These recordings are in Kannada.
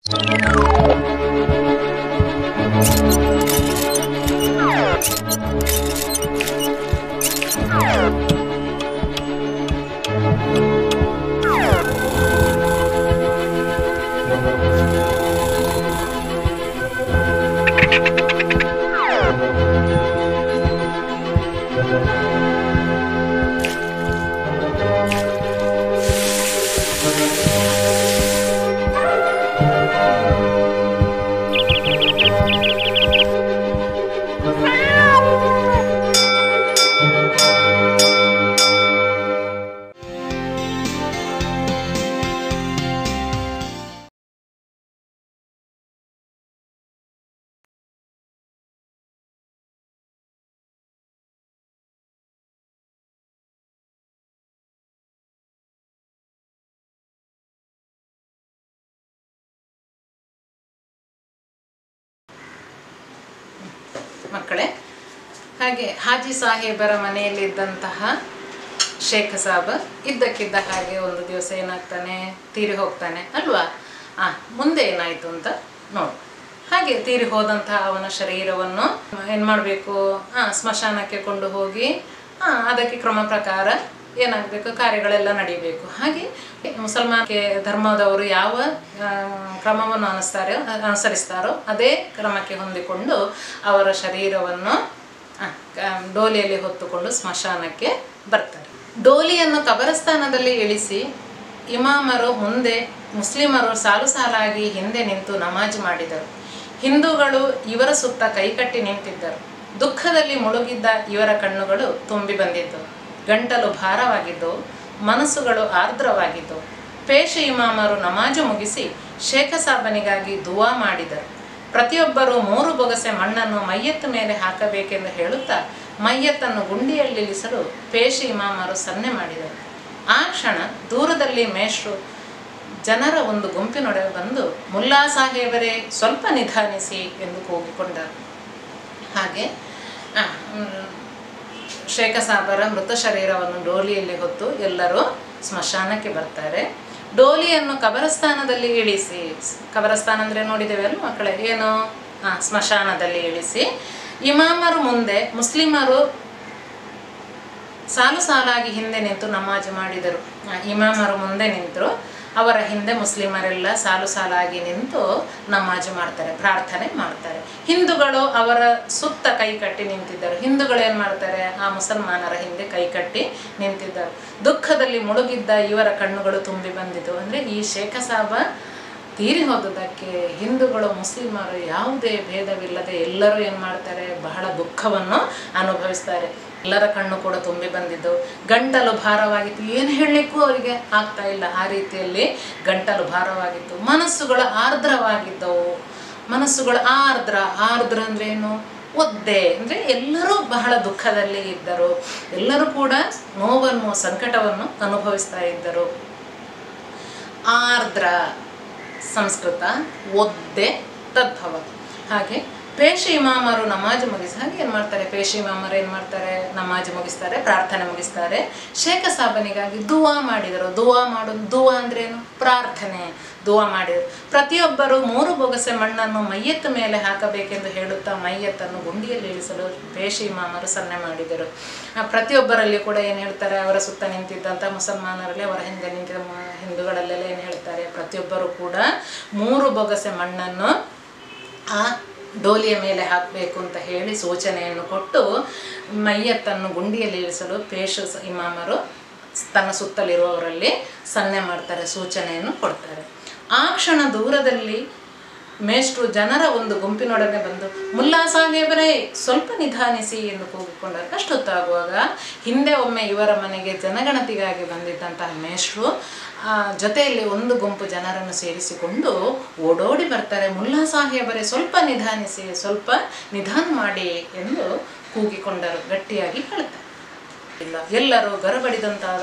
ಮಕ್ಕಳೇ ಹಾಗೆ ಹಾಜಿ ಸಾಹೇಬರ ಮನೆಯಲ್ಲಿದ್ದಂತಹ ಶೇಖ ಸಾಬ ಇದ್ದಕ್ಕಿದ್ದ ಹಾಗೆ ಒಂದು ದಿವಸ ಏನಾಗ್ತಾನೆ ತೀರಿ ಹೋಗ್ತಾನೆ ಅಲ್ವಾ ಆ ಮುಂದೆ ಏನಾಯಿತು ಅಂತ ನೋಡು ಹಾಗೆ ತೀರಿ ಹೋದಂತಹ ಅವನ ಶರೀರವನ್ನು ಏನು ಮಾಡಬೇಕು ಆ ಸ್ಮಶಾನಕ್ಕೆ ಕೊಂಡು ಹೋಗಿ ಆ, ಅದಕ್ಕೆ ಕ್ರಮ ಪ್ರಕಾರ ಏನಾಗಬೇಕು ಕಾರ್ಯಗಳೆಲ್ಲ ನಡೀಬೇಕು ಹಾಗೆ ಮುಸಲ್ಮಾನ ಧರ್ಮದವರು ಯಾವ ಆ, ಕ್ರಮವನ್ನು ಅನಿಸ್ತಾರೋ ಅನುಸರಿಸ್ತಾರೋ ಅದೇ ಕ್ರಮಕ್ಕೆ ಹೊಂದಿಕೊಂಡು ಅವರ ಶರೀರವನ್ನು ಆ, ಕ- ಡೋಲಿಯಲ್ಲಿ ಹೊತ್ತುಕೊಂಡು ಸ್ಮಶಾನಕ್ಕೆ ಬರ್ತಾರೆ ಡೋಲಿಯನ್ನು ಕಬರಸ್ಥಾನದಲ್ಲಿ ಇಳಿಸಿ ಇಮಾಮರು ಮುಂದೆ ಮುಸ್ಲಿಮರು ಸಾಲು ಸಾಲಾಗಿ ಹಿಂದೆ ನಿಂತು ನಮಾಜ್ ಮಾಡಿದರು ಹಿಂದೂಗಳು ಇವರ ಸುತ್ತ ಕೈಕಟ್ಟಿ ನಿಂತಿದ್ದರು ದುಃಖದಲ್ಲಿ ಮುಳುಗಿದ್ದ ಇವರ ಕಣ್ಣುಗಳು ತುಂಬಿ ಬಂದಿದ್ದವು ಗಂಟಲು ಭಾರವಾಗಿದ್ದವು ಮನಸ್ಸುಗಳು ಆರ್ದ್ರವಾಗಿದ್ದವು ಪೇಶ ಇಮಾಮರು ನಮಾಜು ಮುಗಿಸಿ ಶೇಖ ಸಾಬನಿಗಾಗಿ ದುವಾ ಮಾಡಿದರು ಪ್ರತಿಯೊಬ್ಬರೂ ಮೂರು ಬೊಗಸೆ ಮಣ್ಣನ್ನು ಮೈಯತ್ತ ಮೇಲೆ ಹಾಕಬೇಕೆಂದು ಹೇಳುತ್ತಾ ಮೈಯತ್ತನ್ನು ಗುಂಡಿಯಲ್ಲಿಳಿಸಲು ಪೇಶ ಇಮಾಮರು ಸನ್ನೆ ಮಾಡಿದರು ಆ ಕ್ಷಣ ದೂರದಲ್ಲಿ ಮೇಷ್ರು ಜನರ ಒಂದು ಗುಂಪಿನೊಡನೆ ಬಂದು ಮುಲ್ಲಾ ಸಾಹೇಬರೇ ಸ್ವಲ್ಪ ನಿಧಾನಿಸಿ ಎಂದು ಕೂಗಿಕೊಂಡರು ಹಾಗೆ ಆ, ಮ್, ಶೇಖ ಸಾಬರ ಮೃತ ಶರೀರವನ್ನು ಡೋಲಿಯಲ್ಲಿ ಹೊತ್ತು ಎಲ್ಲರೂ ಸ್ಮಶಾನಕ್ಕೆ ಬರ್ತಾರೆ ಡೋಲಿಯನ್ನು ಕಬರಸ್ಥಾನದಲ್ಲಿ ಇಳಿಸಿ ಕಬರಸ್ಥಾನ ಅಂದರೆ ನೋಡಿದ್ದೇವೆ ಅಲ್ಲ ಮಕ್ಕಳೇ ಏನು ಆ, ಸ್ಮಶಾನದಲ್ಲಿ ಇಳಿಸಿ ಇಮಾಮರು ಮುಂದೆ ಮುಸ್ಲಿಮರು ಸಾಲು ಸಾಲಾಗಿ ಹಿಂದೆ ನಿಂತು ನಮಾಜ್ ಮಾಡಿದರು ಆ, ಇಮಾಮರು ಮುಂದೆ ನಿಂತರು ಅವರ ಹಿಂದೆ ಮುಸ್ಲಿಮರೆಲ್ಲ ಸಾಲು ಸಾಲಾಗಿ ನಿಂತು ನಮಾಜು ಮಾಡ್ತಾರೆ ಪ್ರಾರ್ಥನೆ ಮಾಡ್ತಾರೆ ಹಿಂದೂಗಳು ಅವರ ಸುತ್ತ ಕೈ ಕಟ್ಟಿ ನಿಂತಿದ್ದರು ಹಿಂದೂಗಳು ಏನು ಮಾಡ್ತಾರೆ ಆ ಮುಸಲ್ಮಾನರ ಹಿಂದೆ ಕೈ ಕಟ್ಟಿ ನಿಂತಿದ್ದರು ದುಃಖದಲ್ಲಿ ಮುಳುಗಿದ್ದ ಇವರ ಕಣ್ಣುಗಳು ತುಂಬಿ ಬಂದಿತು ಅಂದರೆ ಈ ಶೇಖ ಸಾಬ ತೀರಿ ಹೋದುದಕ್ಕೆ ಹಿಂದೂಗಳು ಮುಸ್ಲಿಮರು ಯಾವುದೇ ಭೇದವಿಲ್ಲದೆ ಎಲ್ಲರೂ ಏನು ಮಾಡ್ತಾರೆ ಬಹಳ ದುಃಖವನ್ನು ಅನುಭವಿಸ್ತಾರೆ ಎಲ್ಲರ ಕಣ್ಣು ಕೂಡ ತುಂಬಿ ಬಂದಿದ್ದು ಗಂಟಲು ಭಾರವಾಗಿತ್ತು ಏನು ಹೇಳಲಿಕ್ಕೂ ಅವರಿಗೆ ಆಗ್ತಾ ಇಲ್ಲ ಆ ರೀತಿಯಲ್ಲಿ ಗಂಟಲು ಭಾರವಾಗಿತ್ತು ಮನಸ್ಸುಗಳು ಆರ್ದ್ರವಾಗಿದ್ದವು ಮನಸ್ಸುಗಳು ಆರ್ದ್ರ ಆರ್ದ್ರ ಅಂದ್ರೆ ಏನು ಒದ್ದೆ ಅಂದರೆ ಎಲ್ಲರೂ ಬಹಳ ದುಃಖದಲ್ಲಿ ಇದ್ದರು ಎಲ್ಲರೂ ಕೂಡ ನೋವನ್ನು ಸಂಕಟವನ್ನು ಅನುಭವಿಸ್ತಾ ಇದ್ದರು ಆರ್ದ್ರ ಸಂಸ್ಕೃತ ಒದ್ದೆ ತದ್ಭವ ಹಾಗೆ ಪೇಶ ಇಮಾಮರು ನಮಾಜ್ ಮುಗಿಸಿ ಹಾಗೆ ಏನು ಮಾಡ್ತಾರೆ ಪೇಶ ಇಮಾಮರು ಏನು ಮಾಡ್ತಾರೆ ನಮಾಜ್ ಮುಗಿಸ್ತಾರೆ ಪ್ರಾರ್ಥನೆ ಮುಗಿಸ್ತಾರೆ ಶೇಖ ಸಾಬನಿಗಾಗಿ ದುವಾ ಮಾಡಿದರು ದುವಾ ಮಾಡೋದು ದುವಾ ಅಂದ್ರೇನು ಪ್ರಾರ್ಥನೆ ದುವಾ ಮಾಡಿದರು ಪ್ರತಿಯೊಬ್ಬರು ಮೂರು ಬೊಗಸೆ ಮಣ್ಣನ್ನು ಮೈಯತ್ತ ಮೇಲೆ ಹಾಕಬೇಕೆಂದು ಹೇಳುತ್ತಾ ಮೈಯತ್ತನ್ನು ಗುಂಡಿಯಲ್ಲಿ ಇಳಿಸಲು ಪೇಶ ಇಮಾಮರು ಸನ್ನೆ ಮಾಡಿದರು ಆ, ಪ್ರತಿಯೊಬ್ಬರಲ್ಲಿ ಕೂಡ ಏನು ಹೇಳ್ತಾರೆ ಅವರ ಸುತ್ತ ನಿಂತಿದ್ದಂಥ ಮುಸಲ್ಮಾನರಲ್ಲಿ ಅವರ ಹಿಂದೆ ನಿಂತಿದ್ದ ಮ- ಹಿಂದೂಗಳಲ್ಲೆಲ್ಲ ಏನು ಹೇಳ್ತಾರೆ ಪ್ರತಿಯೊಬ್ಬರು ಕೂಡ ಮೂರು ಬೊಗಸೆ ಮಣ್ಣನ್ನು ಆ ಡೋಲಿಯ ಮೇಲೆ ಹಾಕಬೇಕು ಅಂತ ಹೇಳಿ ಸೂಚನೆಯನ್ನು ಕೊಟ್ಟು ಮೈಯತ್ತನ್ನು ಗುಂಡಿಯಲ್ಲಿ ಇಳಿಸಲು ಪೇಶ ಸ- ಇಮಾಮರು ತನ್ನ ಸುತ್ತಲಿರುವವರಲ್ಲಿ ಸನ್ನೆ ಮಾಡ್ತಾರೆ ಸೂಚನೆಯನ್ನು ಕೊಡ್ತಾರೆ ಆ ಕ್ಷಣ ದೂರದಲ್ಲಿ ಮೇಷ್ಟ್ರು ಜನರ ಒಂದು ಗುಂಪಿನೊಡನೆ ಬಂದು ಮುಲ್ಲಾ ಸಾಹೇಬರೇ ಸ್ವಲ್ಪ ನಿಧಾನಿಸಿ ಎಂದು ಕೂಗಿಕೊಂಡರು ಅಷ್ಟೊತ್ತಾಗುವಾಗ ಹಿಂದೆ ಒಮ್ಮೆ ಇವರ ಮನೆಗೆ ಜನಗಣತಿಗಾಗಿ ಬಂದಿದ್ದಂತಹ ಮೇಷ್ಟ್ರು ಆ ಜೊತೆಯಲ್ಲಿ ಒಂದು ಗುಂಪು ಜನರನ್ನು ಸೇರಿಸಿಕೊಂಡು ಓಡೋಡಿ ಬರ್ತಾರೆ ಮುಲ್ಲಾ ಸಾಹೇಬರೇ ಸ್ವಲ್ಪ ನಿಧಾನಿಸಿ ಸ್ವಲ್ಪ ನಿಧಾನ ಮಾಡಿ ಎಂದು ಕೂಗಿಕೊಂಡರು ಗಟ್ಟಿಯಾಗಿ ಹೇಳ್ತಾರೆ ಇಲ್ಲ ಎಲ್ಲರೂ ಗರಬಡಿದಂತಾದ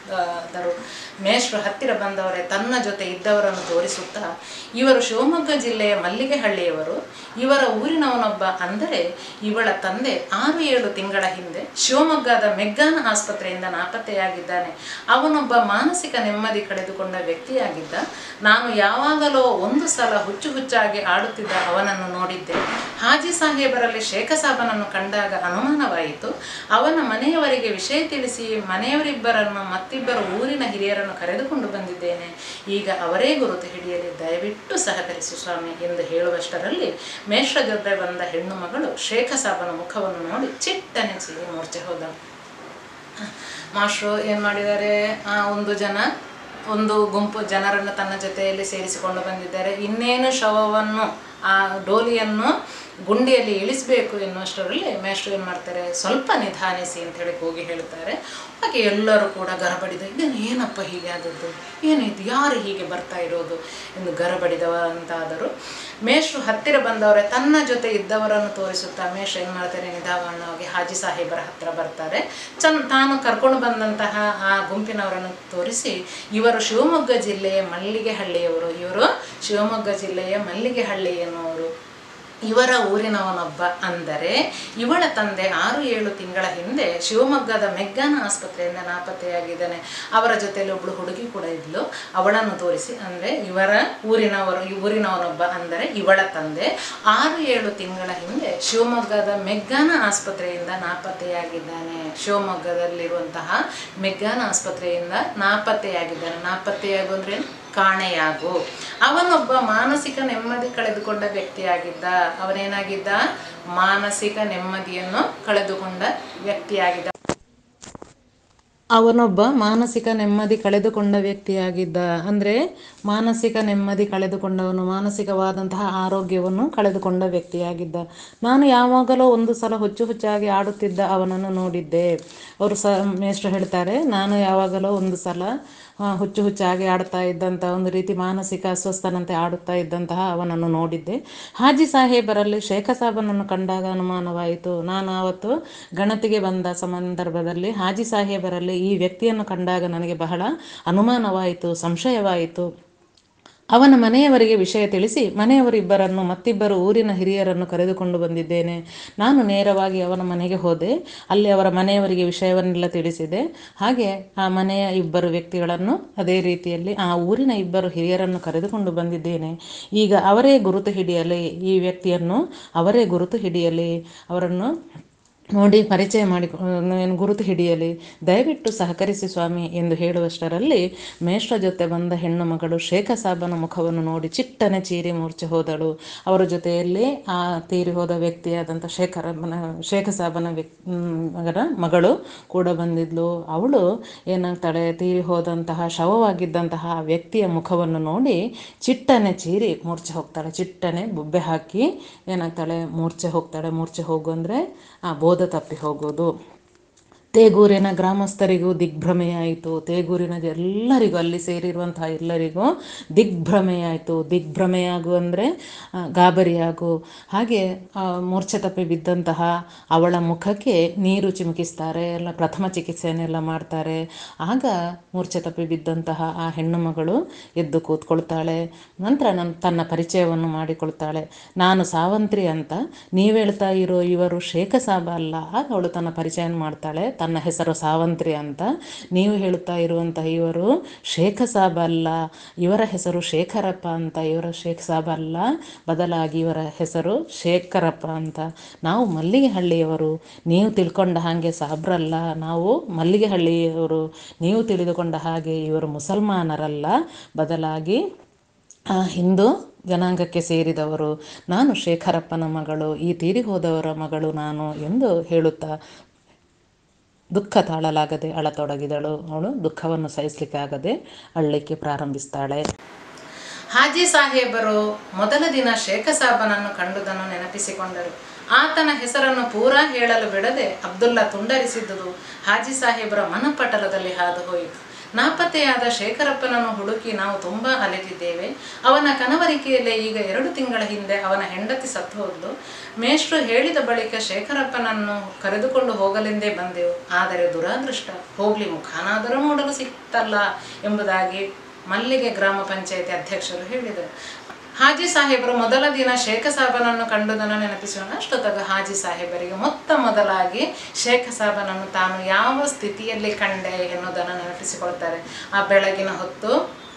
ದರು ಮೇಷ್ರು ಹತ್ತಿರ ಬಂದವರೇ ತನ್ನ ಜೊತೆ ಇದ್ದವರನ್ನು ತೋರಿಸುತ್ತಾ ಇವರು ಶಿವಮೊಗ್ಗ ಜಿಲ್ಲೆಯ ಮಲ್ಲಿಗೆಹಳ್ಳಿಯವರು ಇವರ ಊರಿನವನೊಬ್ಬ ಅಂದರೆ ಇವಳ ತಂದೆ ಆರು ಏಳು ತಿಂಗಳ ಹಿಂದೆ ಶಿವಮೊಗ್ಗದ ಮೆಗ್ಗಾನ ಆಸ್ಪತ್ರೆಯಿಂದ ನಾಪತ್ತೆಯಾಗಿದ್ದಾನೆ ಅವನೊಬ್ಬ ಮಾನಸಿಕ ನೆಮ್ಮದಿ ಕಳೆದುಕೊಂಡ ವ್ಯಕ್ತಿಯಾಗಿದ್ದ ನಾನು ಯಾವಾಗಲೋ ಒಂದು ಸಲ ಹುಚ್ಚು ಹುಚ್ಚಾಗಿ ಆಡುತ್ತಿದ್ದ ಅವನನ್ನು ನೋಡಿದ್ದೆ ಹಾಜಿ ಸಾಹೇಬರಲ್ಲಿ ಶೇಖ ಸಾಬನನ್ನು ಕಂಡಾಗ ಅನುಮಾನವಾಯಿತು ಅವನ ಮನೆಯವರಿಗೆ ವಿಷಯ ತಿಳಿಸಿ ಮನೆಯವರಿಬ್ಬರನ್ನು ಮತ್ತಿಬ್ಬರು ಊರಿನ ಹಿರಿಯರನ್ನು ಕರೆದುಕೊಂಡು ಬಂದಿದ್ದೇನೆ ಈಗ ಅವರೇ ಗುರುತು ಹಿಡಿಯಲಿ ದಯವಿಟ್ಟು ಸಹಕರಿಸು ಸ್ವಾಮಿ ಎಂದು ಹೇಳುವಷ್ಟರಲ್ಲಿ ಮೇಷ್ರ ಜೊತೆ ಬಂದ ಹೆಣ್ಣು ಮಗಳು ಶೇಖ ಸಾಬನ ಮುಖವನ್ನು ನೋಡಿ ಚಿಟ್ಟನೆ ಚೀರಿ ಮೂರ್ಛೆ ಹೋದಳು ಮಾಸ್ಟ್ರು ಏನು ಮಾಡಿದ್ದಾರೆ ಆ, ಒಂದು ಜನ ಒಂದು ಗುಂಪು ಜನರನ್ನು ತನ್ನ ಜೊತೆಯಲ್ಲಿ ಸೇರಿಸಿಕೊಂಡು ಬಂದಿದ್ದಾರೆ ಇನ್ನೇನು ಶವವನ್ನು ಆ ಡೋಲಿಯನ್ನು ಗುಂಡಿಯಲ್ಲಿ ಇಳಿಸಬೇಕು ಎನ್ನುವಷ್ಟರಲ್ಲಿ ಮೇಷ್ಟ್ರು ಏನು ಮಾಡ್ತಾರೆ ಸ್ವಲ್ಪ ನಿಧಾನಿಸಿ ಅಂತೇಳಿ ಹೋಗಿ ಹೇಳ್ತಾರೆ ಹಾಗೆ ಎಲ್ಲರೂ ಕೂಡ ಗರಬಡಿದ ಇದೇನು ಏನಪ್ಪ ಹೀಗೆ ಆದದ್ದು ಏನಾಯ್ತು ಯಾರು ಹೀಗೆ ಬರ್ತಾ ಇರೋದು ಎಂದು ಗರಬಡಿದವ ಅಂತಾದರು ಮೇಷ್ಟ್ರು ಹತ್ತಿರ ಬಂದವರೇ ತನ್ನ ಜೊತೆ ಇದ್ದವರನ್ನು ತೋರಿಸುತ್ತಾ ಮೇಷ್ಟ್ರು ಏನು ಮಾಡ್ತಾರೆ ನಿಧಾನವಾಗಿ ಹಾಜಿ ಸಾಹೇಬರ ಹತ್ತಿರ ಬರ್ತಾರೆ ಚಂದ ತಾನು ಕರ್ಕೊಂಡು ಬಂದಂತಹ ಆ ಗುಂಪಿನವರನ್ನು ತೋರಿಸಿ ಇವರು ಶಿವಮೊಗ್ಗ ಜಿಲ್ಲೆಯ ಮಲ್ಲಿಗೆಹಳ್ಳಿಯವರು ಇವರು ಶಿವಮೊಗ್ಗ ಜಿಲ್ಲೆಯ ಮಲ್ಲಿಗೆಹಳ್ಳಿ ಎನ್ನುವರು ಇವರ ಊರಿನವನೊಬ್ಬ ಅಂದರೆ ಇವಳ ತಂದೆ ಆರು ಏಳು ತಿಂಗಳ ಹಿಂದೆ ಶಿವಮೊಗ್ಗದ ಮೆಗ್ಗಾನ ಆಸ್ಪತ್ರೆಯಿಂದ ನಾಪತ್ತೆಯಾಗಿದ್ದಾನೆ ಅವರ ಜೊತೆಯಲ್ಲಿ ಒಬ್ಬಳು ಹುಡುಗಿ ಕೂಡ ಇದ್ಲು ಅವಳನ್ನು ತೋರಿಸಿ ಅಂದರೆ ಇವರ ಊರಿನವರು ಈ ಊರಿನವನೊಬ್ಬ ಅಂದರೆ ಇವಳ ತಂದೆ ಆರು ಏಳು ತಿಂಗಳ ಹಿಂದೆ ಶಿವಮೊಗ್ಗದ ಮೆಗ್ಗಾನ ಆಸ್ಪತ್ರೆಯಿಂದ ನಾಪತ್ತೆಯಾಗಿದ್ದಾನೆ ಶಿವಮೊಗ್ಗದಲ್ಲಿರುವಂತಹ ಮೆಗ್ಗಾನ ಆಸ್ಪತ್ರೆಯಿಂದ ನಾಪತ್ತೆಯಾಗಿದ್ದಾನೆ ನಾಪತ್ತೆಯಾಗು ಅಂದ್ರೆ ಏನು? ಕಾಣೆಯಾಗು ಅವನೊಬ್ಬ ಮಾನಸಿಕ ನೆಮ್ಮದಿ ಕಳೆದುಕೊಂಡ ವ್ಯಕ್ತಿಯಾಗಿದ್ದ ಅವನೇನಾಗಿದ್ದ ಮಾನಸಿಕ ನೆಮ್ಮದಿಯನ್ನು ಕಳೆದುಕೊಂಡ ವ್ಯಕ್ತಿಯಾಗಿದ್ದ ಅವನೊಬ್ಬ ಮಾನಸಿಕ ನೆಮ್ಮದಿ ಕಳೆದುಕೊಂಡ ವ್ಯಕ್ತಿಯಾಗಿದ್ದ ಅಂದರೆ ಮಾನಸಿಕ ನೆಮ್ಮದಿ ಕಳೆದುಕೊಂಡವನು ಮಾನಸಿಕವಾದಂತಹ ಆರೋಗ್ಯವನ್ನು ಕಳೆದುಕೊಂಡ ವ್ಯಕ್ತಿಯಾಗಿದ್ದ ನಾನು ಯಾವಾಗಲೂ ಒಂದು ಸಲ ಹುಚ್ಚು ಹುಚ್ಚಾಗಿ ಆಡುತ್ತಿದ್ದ ಅವನನ್ನು ನೋಡಿದ್ದೆ ಅವರು ಸ ಮೇಷ್ಟ್ರು ಹೇಳ್ತಾರೆ ನಾನು ಯಾವಾಗಲೂ ಒಂದು ಸಲ ಆ, ಹುಚ್ಚು ಹುಚ್ಚಾಗಿ ಆಡ್ತಾ ಇದ್ದಂಥ ಒಂದು ರೀತಿ ಮಾನಸಿಕ ಅಸ್ವಸ್ಥನಂತೆ ಆಡುತ್ತಾ ಇದ್ದಂತಹ ಅವನನ್ನು ನೋಡಿದ್ದೆ ಹಾಜಿ ಸಾಹೇಬರಲ್ಲಿ ಶೇಖ ಸಾಬನನ್ನು ಕಂಡಾಗ ಅನುಮಾನವಾಯಿತು ನಾನು ಆವತ್ತು ಗಣತಿಗೆ ಬಂದ ಸಂದರ್ಭದಲ್ಲಿ ಹಾಜಿ ಸಾಹೇಬರಲ್ಲಿ ಈ ವ್ಯಕ್ತಿಯನ್ನು ಕಂಡಾಗ ನನಗೆ ಬಹಳ ಅನುಮಾನವಾಯಿತು ಸಂಶಯವಾಯಿತು ಅವನ ಮನೆಯವರಿಗೆ ವಿಷಯ ತಿಳಿಸಿ ಮನೆಯವರಿಬ್ಬರನ್ನು ಮತ್ತಿಬ್ಬರು ಊರಿನ ಹಿರಿಯರನ್ನು ಕರೆದುಕೊಂಡು ಬಂದಿದ್ದೇನೆ ನಾನು ನೇರವಾಗಿ ಅವನ ಮನೆಗೆ ಹೋದೆ ಅಲ್ಲಿ ಅವರ ಮನೆಯವರಿಗೆ ವಿಷಯವನ್ನೆಲ್ಲ ತಿಳಿಸಿದೆ ಹಾಗೆ ಆ ಮನೆಯ ಇಬ್ಬರು ವ್ಯಕ್ತಿಗಳನ್ನು ಅದೇ ರೀತಿಯಲ್ಲಿ ಆ ಊರಿನ ಇಬ್ಬರು ಹಿರಿಯರನ್ನು ಕರೆದುಕೊಂಡು ಬಂದಿದ್ದೇನೆ ಈಗ ಅವರೇ ಗುರುತು ಹಿಡಿಯಲಿ ಈ ವ್ಯಕ್ತಿಯನ್ನು ಅವರೇ ಗುರುತು ಹಿಡಿಯಲಿ ಅವರನ್ನು ನೋಡಿ ಪರಿಚಯ ಮಾಡಿ ಏನು ಗುರುತು ಹಿಡಿಯಲಿ ದಯವಿಟ್ಟು ಸಹಕರಿಸಿ ಸ್ವಾಮಿ ಎಂದು ಹೇಳುವಷ್ಟರಲ್ಲಿ ಮೇಷ್ರ ಜೊತೆ ಬಂದ ಹೆಣ್ಣು ಮಗಳು ಶೇಖ ಸಾಬನ ಮುಖವನ್ನು ನೋಡಿ ಚಿಟ್ಟನೆ ಚೀರಿ ಮೂರ್ಛೆ ಹೋದಳು ಅವರ ಜೊತೆಯಲ್ಲಿ ಆ ತೀರಿ ಹೋದ ವ್ಯಕ್ತಿಯಾದಂಥ ಶೇಖರನ ಶೇಖ ಸಾಬನ ವ್ಯಕ್ ಮಗನ ಮಗಳು ಕೂಡ ಬಂದಿದ್ಲು ಅವಳು ಏನಾಗ್ತಾಳೆ ತೀರಿ ಹೋದಂತಹ ಶವವಾಗಿದ್ದಂತಹ ಆ ವ್ಯಕ್ತಿಯ ಮುಖವನ್ನು ನೋಡಿ ಚಿಟ್ಟನೆ ಚೀರಿ ಮೂರ್ಛೆ ಹೋಗ್ತಾಳೆ ಚಿಟ್ಟನೆ ಬೊಬ್ಬೆ ಹಾಕಿ ಏನಾಗ್ತಾಳೆ ಮೂರ್ಛೆ ಹೋಗ್ತಾಳೆ ಮೂರ್ಛೆ ಹೋಗು ಅಂದರೆ ಆ ಬೋಧ ತಪ್ಪಿ ಹೋಗೋದು ತೇಗೂರಿನ ಗ್ರಾಮಸ್ಥರಿಗೂ ದಿಗ್ಭ್ರಮೆಯಾಯಿತು ತೇಗೂರಿನ ಎಲ್ಲರಿಗೂ ಅಲ್ಲಿ ಸೇರಿರುವಂತಹ ಎಲ್ಲರಿಗೂ ದಿಗ್ಭ್ರಮೆಯಾಯಿತು ದಿಗ್ಭ್ರಮೆಯಾಗು ಅಂದರೆ ಗಾಬರಿಯಾಗು ಹಾಗೆ ಆ, ಮೂರ್ಛೆ ತಪ್ಪಿ ಬಿದ್ದಂತಹ ಅವಳ ಮುಖಕ್ಕೆ ನೀರು ಚಿಮುಕಿಸ್ತಾರೆ ಎಲ್ಲ ಪ್ರಥಮ ಚಿಕಿತ್ಸೆಯನ್ನೆಲ್ಲ ಮಾಡ್ತಾರೆ ಆಗ ಮೂರ್ಛೆ ತಪ್ಪಿ ಬಿದ್ದಂತಹ ಆ ಹೆಣ್ಣು ಮಗಳು ಎದ್ದು ಕೂತ್ಕೊಳ್ತಾಳೆ ನಂತರ ನನ್ನ ತನ್ನ ಪರಿಚಯವನ್ನು ಮಾಡಿಕೊಳ್ತಾಳೆ ನಾನು ಸಾವಂತ್ರಿ ಅಂತ ನೀವು ಹೇಳ್ತಾ ಇರೋ ಇವರು ಶೇಖ ಸಾಬ ಅಲ್ಲ ಆಗ ಅವಳು ತನ್ನ ಪರಿಚಯ ಮಾಡ್ತಾಳೆ ತನ್ನ ಹೆಸರು ಸಾವಂತ್ರಿ ಅಂತ ನೀವು ಹೇಳುತ್ತಾ ಇರುವಂತಹ ಇವರು ಶೇಖ ಸಾಬ ಅಲ್ಲ ಇವರ ಹೆಸರು ಶೇಖರಪ್ಪ ಅಂತ ಇವರ ಶೇಖ್ ಸಾಬ ಅಲ್ಲ ಬದಲಾಗಿ ಇವರ ಹೆಸರು ಶೇಖರಪ್ಪ ಅಂತ ನಾವು ಮಲ್ಲಿಗೆಹಳ್ಳಿಯವರು ನೀವು ತಿಳ್ಕೊಂಡ ಹಾಗೆ ಸಾಬ್ರಲ್ಲ ನಾವು ಮಲ್ಲಿಗೆಹಳ್ಳಿಯವರು ನೀವು ತಿಳಿದುಕೊಂಡ ಹಾಗೆ ಇವರು ಮುಸಲ್ಮಾನರಲ್ಲ ಬದಲಾಗಿ ಆ ಹಿಂದೂ ಜನಾಂಗಕ್ಕೆ ಸೇರಿದವರು ನಾನು ಶೇಖರಪ್ಪನ ಮಗಳು ಈ ತೀರಿ ಹೋದವರ ಮಗಳು ನಾನು ಎಂದು ಹೇಳುತ್ತಾ ದುಃಖ ತಾಳಲಾಗದೆ ಅಳತೊಡಗಿದಳು ಅವಳು ದುಃಖವನ್ನು ಸಹಿಸಲಿಕ್ಕಾಗದೆ ಅಳ್ಳಲಿಕ್ಕೆ ಪ್ರಾರಂಭಿಸ್ತಾಳೆ ಹಾಜಿ ಸಾಹೇಬರು ಮೊದಲ ದಿನ ಶೇಖ ಸಾಬನನ್ನು ಕಂಡುದನ್ನು ನೆನಪಿಸಿಕೊಂಡರು ಆತನ ಹೆಸರನ್ನು ಪೂರಾ ಹೇಳಲು ಬಿಡದೆ ಅಬ್ದುಲ್ಲಾ ತುಂಡರಿಸಿದ್ದುದು ಹಾಜಿ ಸಾಹೇಬರ ಮನಪಟಲದಲ್ಲಿ ಹಾದು ಹೋಯಿತು ನಾಪತ್ತೆಯಾದ ಶೇಖರಪ್ಪನನ್ನು ಹುಡುಕಿ ನಾವು ತುಂಬ ಅಲೆದಿದ್ದೇವೆ ಅವನ ಕನವರಿಕೆಯಲ್ಲೇ ಈಗ ಎರಡು ತಿಂಗಳ ಹಿಂದೆ ಅವನ ಹೆಂಡತಿ ಸತ್ತು ಹೋದ್ಲು ಮೇಷ್ಟ್ರು ಹೇಳಿದ ಬಳಿಕ ಶೇಖರಪ್ಪನನ್ನು ಕರೆದುಕೊಂಡು ಹೋಗಲೆಂದೇ ಬಂದೆವು ಆದರೆ ದುರಾದೃಷ್ಟ ಹೋಗ್ಲಿ ಮುಖಾನಾದರೂ ನೋಡಲು ಸಿಕ್ತಲ್ಲ ಎಂಬುದಾಗಿ ಮಲ್ಲಿಗೆ ಗ್ರಾಮ ಪಂಚಾಯತಿ ಅಧ್ಯಕ್ಷರು ಹೇಳಿದರು ಹಾಜಿ ಸಾಹೇಬರು ಮೊದಲ ದಿನ ಶೇಖ ಸಾಬನನ್ನು ಕಂಡುದನ್ನು ನೆನಪಿಸೋಣ ಅಷ್ಟೊತ್ತಾಗ ಹಾಜಿ ಸಾಹೇಬರಿಗೆ ಮೊತ್ತ ಮೊದಲಾಗಿ ಶೇಖ ಸಾಬನನ್ನು ತಾನು ಯಾವ ಸ್ಥಿತಿಯಲ್ಲಿ ಕಂಡೆ ಎನ್ನುವುದನ್ನು ನೆನಪಿಸಿಕೊಳ್ತಾರೆ ಆ ಬೆಳಗಿನ ಹೊತ್ತು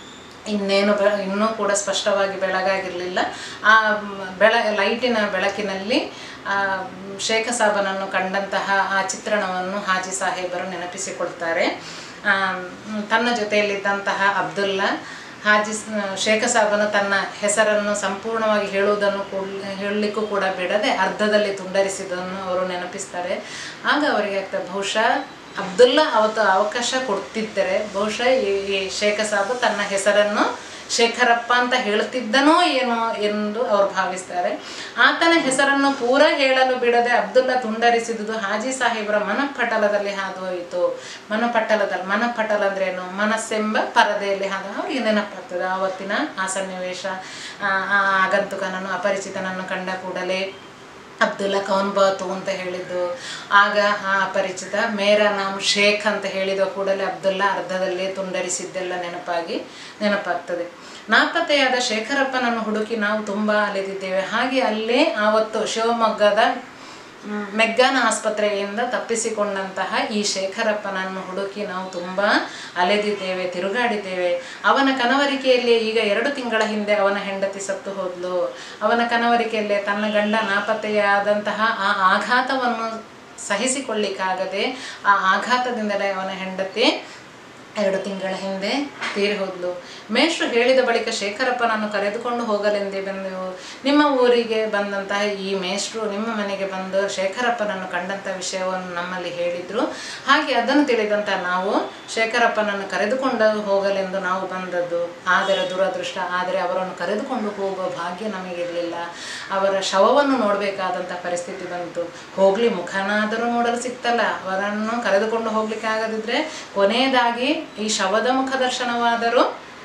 ಇನ್ನೇನು ಬೆ ಇನ್ನೂ ಕೂಡ ಸ್ಪಷ್ಟವಾಗಿ ಬೆಳಗಾಗಿರಲಿಲ್ಲ ಆ ಮ್, ಬೆಳ ಲೈಟಿನ ಬೆಳಕಿನಲ್ಲಿ ಆ, ಮ್, ಶೇಖ ಸಾಬನನ್ನು ಕಂಡಂತಹ ಆ ಚಿತ್ರಣವನ್ನು ಹಾಜಿ ಸಾಹೇಬರು ನೆನಪಿಸಿಕೊಳ್ತಾರೆ ಆ, ಮ್, ತನ್ನ ಜೊತೆಯಲ್ಲಿದ್ದಂತಹ ಅಬ್ದುಲ್ಲಾ ಹಾಜಿ ಸ- ಶೇಖ ಸಾಬನು ತನ್ನ ಹೆಸರನ್ನು ಸಂಪೂರ್ಣವಾಗಿ ಹೇಳುವುದನ್ನು ಕೂಡ ಹೇಳಲಿಕ್ಕೂ ಕೂಡ ಬಿಡದೆ ಅರ್ಧದಲ್ಲಿ ತುಂಡರಿಸಿದ್ದನ್ನು ಅವರು ನೆನಪಿಸ್ತಾರೆ ಆಗ ಅವರಿಗೆ ಆಗ್ತದೆ ಬಹುಶಃ ಅಬ್ದುಲ್ಲಾ ಅವತ್ತು ಅವಕಾಶ ಕೊಡ್ತಿದ್ದರೆ ಬಹುಶಃ ಈ ಈ ಶೇಖ ಸಾಬು ತನ್ನ ಹೆಸರನ್ನು ಶೇಖರಪ್ಪ ಅಂತ ಹೇಳ್ತಿದ್ದನೋ ಏನೋ ಎಂದು ಅವರು ಭಾವಿಸ್ತಾರೆ ಆತನ ಹೆಸರನ್ನು ಪೂರ ಹೇಳಲು ಬಿಡದೆ ಅಬ್ದುಲ್ಲಾ ತುಂಡರಿಸಿದುದು ಹಾಜಿ ಸಾಹೇಬರ ಮನಪಟಲದಲ್ಲಿ ಹಾದು ಹೋಯಿತು ಮನಪಟಲದಲ್ಲಿ ಮನಪಟಲ ಅಂದ್ರೆ ಏನು ಮನಸ್ಸೆಂಬ ಪರದೆಯಲ್ಲಿ ಹಾದು ಅವರಿಗೆ ನೆನಪಾಗ್ತದೆ ಆವತ್ತಿನ ಆ ಸನ್ನಿವೇಶ ಆ ಆ ಆಗಂತುಕನನ್ನು ಅಪರಿಚಿತನನ್ನು ಕಂಡ ಕೂಡಲೇ ಅಬ್ದುಲ್ಲಾ ಕೌನ್ ಬಾತು ಅಂತ ಹೇಳಿದ್ದು ಆಗ ಆ ಅಪರಿಚಿತ ಮೇರಾ ನಾಮ್ ಶೇಖ್ ಅಂತ ಹೇಳಿದ ಕೂಡಲೇ ಅಬ್ದುಲ್ಲಾ ಅರ್ಧದಲ್ಲೇ ತುಂಡರಿಸಿದ್ದೆಲ್ಲ ನೆನಪಾಗಿ ನೆನಪಾಗ್ತದೆ ನಾಪತ್ತೆಯಾದ ಶೇಖರಪ್ಪನನ್ನು ಹುಡುಕಿ ನಾವು ತುಂಬ ಅಲೆದಿದ್ದೇವೆ ಹಾಗೆ ಅಲ್ಲೇ ಆವತ್ತು ಶಿವಮೊಗ್ಗದ ಮ್, ಮೆಗ್ಗಾನ ಆಸ್ಪತ್ರೆಯಿಂದ ತಪ್ಪಿಸಿಕೊಂಡಂತಹ ಈ ಶೇಖರಪ್ಪನನ್ನು ಹುಡುಕಿ ನಾವು ತುಂಬ ಅಲೆದಿದ್ದೇವೆ ತಿರುಗಾಡಿದ್ದೇವೆ ಅವನ ಕನವರಿಕೆಯಲ್ಲಿ ಈಗ ಎರಡು ತಿಂಗಳ ಹಿಂದೆ ಅವನ ಹೆಂಡತಿ ಸತ್ತು ಹೋದ್ಲು ಅವನ ಕನವರಿಕೆಯಲ್ಲೇ ತನ್ನ ಗಂಡ ನಾಪತ್ತೆಯಾದಂತಹ ಆ ಆಘಾತವನ್ನು ಸಹಿಸಿಕೊಳ್ಳಿಕ್ಕಾಗದೆ ಆ ಆಘಾತದಿಂದಲೇ ಅವನ ಹೆಂಡತಿ ಎರಡು ತಿಂಗಳ ಹಿಂದೆ ತೀರಿ ಹೋದ್ಲು ಮೇಷ್ಟ್ರು ಹೇಳಿದ ಬಳಿಕ ಶೇಖರಪ್ಪನನ್ನು ಕರೆದುಕೊಂಡು ಹೋಗಲೆಂದೇ ಬಂದೆವು ನಿಮ್ಮ ಊರಿಗೆ ಬಂದಂತಹ ಈ ಮೇಷ್ಟ್ರು ನಿಮ್ಮ ಮನೆಗೆ ಬಂದು ಶೇಖರಪ್ಪನನ್ನು ಕಂಡಂಥ ವಿಷಯವನ್ನು ನಮ್ಮಲ್ಲಿ ಹೇಳಿದ್ರು ಹಾಗೆ ಅದನ್ನು ತಿಳಿದಂಥ ನಾವು ಶೇಖರಪ್ಪನನ್ನು ಕರೆದುಕೊಂಡು ಹೋಗಲೆಂದು ನಾವು ಬಂದದ್ದು ಆದರೆ ದುರದೃಷ್ಟ ಆದರೆ ಅವರನ್ನು ಕರೆದುಕೊಂಡು ಹೋಗುವ ಭಾಗ್ಯ ನಮಗಿರಲಿಲ್ಲ ಅವರ ಶವವನ್ನು ನೋಡಬೇಕಾದಂಥ ಪರಿಸ್ಥಿತಿ ಬಂತು ಹೋಗ್ಲಿ ಮುಖನಾದರೂ ನೋಡಲು ಸಿಕ್ತಲ್ಲ ಅವರನ್ನು ಕರೆದುಕೊಂಡು ಹೋಗ್ಲಿಕ್ಕೆ ಆಗದಿದ್ರೆ ಕೊನೆಯದಾಗಿ ಈ ಶವದ ಮುಖ ದರ್ಶನವಾದರೂ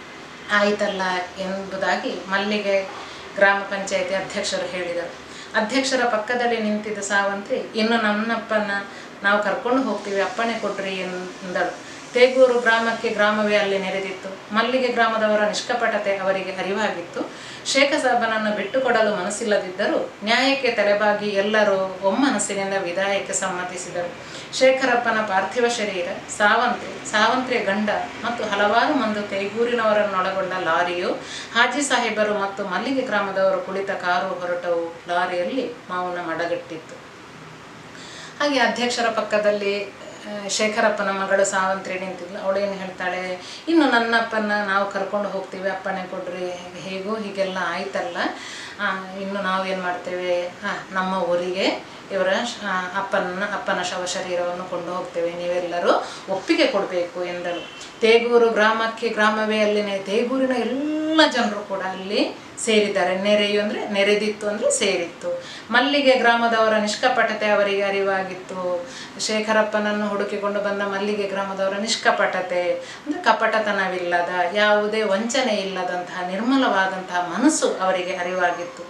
ಆಯಿತಲ್ಲ ಎಂಬುದಾಗಿ ಮಲ್ಲಿಗೆ ಗ್ರಾಮ ಪಂಚಾಯತಿ ಅಧ್ಯಕ್ಷರು ಹೇಳಿದರು ಅಧ್ಯಕ್ಷರ ಪಕ್ಕದಲ್ಲಿ ನಿಂತಿದ್ದ ಸಾವಂತ್ರಿ ಇನ್ನು ನನ್ನಪ್ಪನ ನಾವು ಕರ್ಕೊಂಡು ಹೋಗ್ತೀವಿ ಅಪ್ಪಣೆ ಕೊಟ್ರಿ ಎಂದಳು ತೇಗೂರು ಗ್ರಾಮಕ್ಕೆ ಗ್ರಾಮವೇ ಅಲ್ಲಿ ನೆರೆದಿತ್ತು ಮಲ್ಲಿಗೆ ಗ್ರಾಮದವರ ನಿಷ್ಕಪಟತೆ ಅವರಿಗೆ ಅರಿವಾಗಿತ್ತು ಶೇಖ ಸಾಬನನ್ನು ಬಿಟ್ಟುಕೊಡಲು ಮನಸ್ಸಿಲ್ಲದಿದ್ದರೂ ನ್ಯಾಯಕ್ಕೆ ತಲೆಬಾಗಿ ಎಲ್ಲರೂ ಒಮ್ಮನಸ್ಸಿನಿಂದ ವಿದಾಯಕ್ಕೆ ಸಮ್ಮತಿಸಿದರು ಶೇಖರಪ್ಪನ ಪಾರ್ಥಿವ ಶರೀರ ಸಾವಂತ್ರಿ ಸಾವಂತ್ರಿಯ ಗಂಡ ಮತ್ತು ಹಲವಾರು ಮಂದಿ ತೈಗೂರಿನವರನ್ನೊಳಗೊಂಡ ಲಾರಿಯು ಹಾಜಿ ಸಾಹೇಬರು ಮತ್ತು ಮಲ್ಲಿಗೆ ಗ್ರಾಮದವರು ಕುಳಿತ ಕಾರು ಹೊರಟವು ಲಾರಿಯಲ್ಲಿ ಮೌನ ಮಡಗಟ್ಟಿತ್ತು ಹಾಗೆ ಅಧ್ಯಕ್ಷರ ಪಕ್ಕದಲ್ಲಿ ಆ, ಶೇಖರಪ್ಪನ ಮಗಳು ಸಾವಂತ್ರಿ ನಿಂತಿದ್ಲು ಅವಳೇನು ಹೇಳ್ತಾಳೆ ಇನ್ನು ನನ್ನಪ್ಪನ ನಾವು ಕರ್ಕೊಂಡು ಹೋಗ್ತೀವಿ ಅಪ್ಪಣೆ ಕೊಡ್ರಿ ಹೇಗೂ ಹೀಗೆಲ್ಲ ಆಯ್ತಲ್ಲ ಆ, ಇನ್ನು ನಾವು ಏನು ಮಾಡ್ತೇವೆ ಆ, ನಮ್ಮ ಊರಿಗೆ ಇವರ ಶ- ಆ, ಅಪ್ಪನ ಅಪ್ಪನ ಶವ ಶರೀರವನ್ನು ಕೊಂಡು ಹೋಗ್ತೇವೆ ನೀವೆಲ್ಲರೂ ಒಪ್ಪಿಗೆ ಕೊಡಬೇಕು ಎಂದಳು ತೇಗೂರು ಗ್ರಾಮಕ್ಕೆ ಗ್ರಾಮವೇ ಅಲ್ಲಿನೇ ತೇಗೂರಿನ ಎಲ್ಲ ಜನರು ಕೂಡ ಅಲ್ಲಿ ಸೇರಿದ್ದಾರೆ ನೆರೆಯು ಅಂದರೆ ನೆರೆದಿತ್ತು ಅಂದರೆ ಸೇರಿತ್ತು ಮಲ್ಲಿಗೆ ಗ್ರಾಮದವರ ನಿಷ್ಕಪಟತೆ ಅವರಿಗೆ ಅರಿವಾಗಿತ್ತು ಶೇಖರಪ್ಪನನ್ನು ಹುಡುಕಿಕೊಂಡು ಬಂದ ಮಲ್ಲಿಗೆ ಗ್ರಾಮದವರ ನಿಷ್ಕಪಟತೆ ಅಂದರೆ ಕಪಟತನವಿಲ್ಲದ ಯಾವುದೇ ವಂಚನೆ ಇಲ್ಲದಂತಹ ನಿರ್ಮಲವಾದಂತಹ ಮನಸ್ಸು ಅವರಿಗೆ ಅರಿವಾಗಿತ್ತು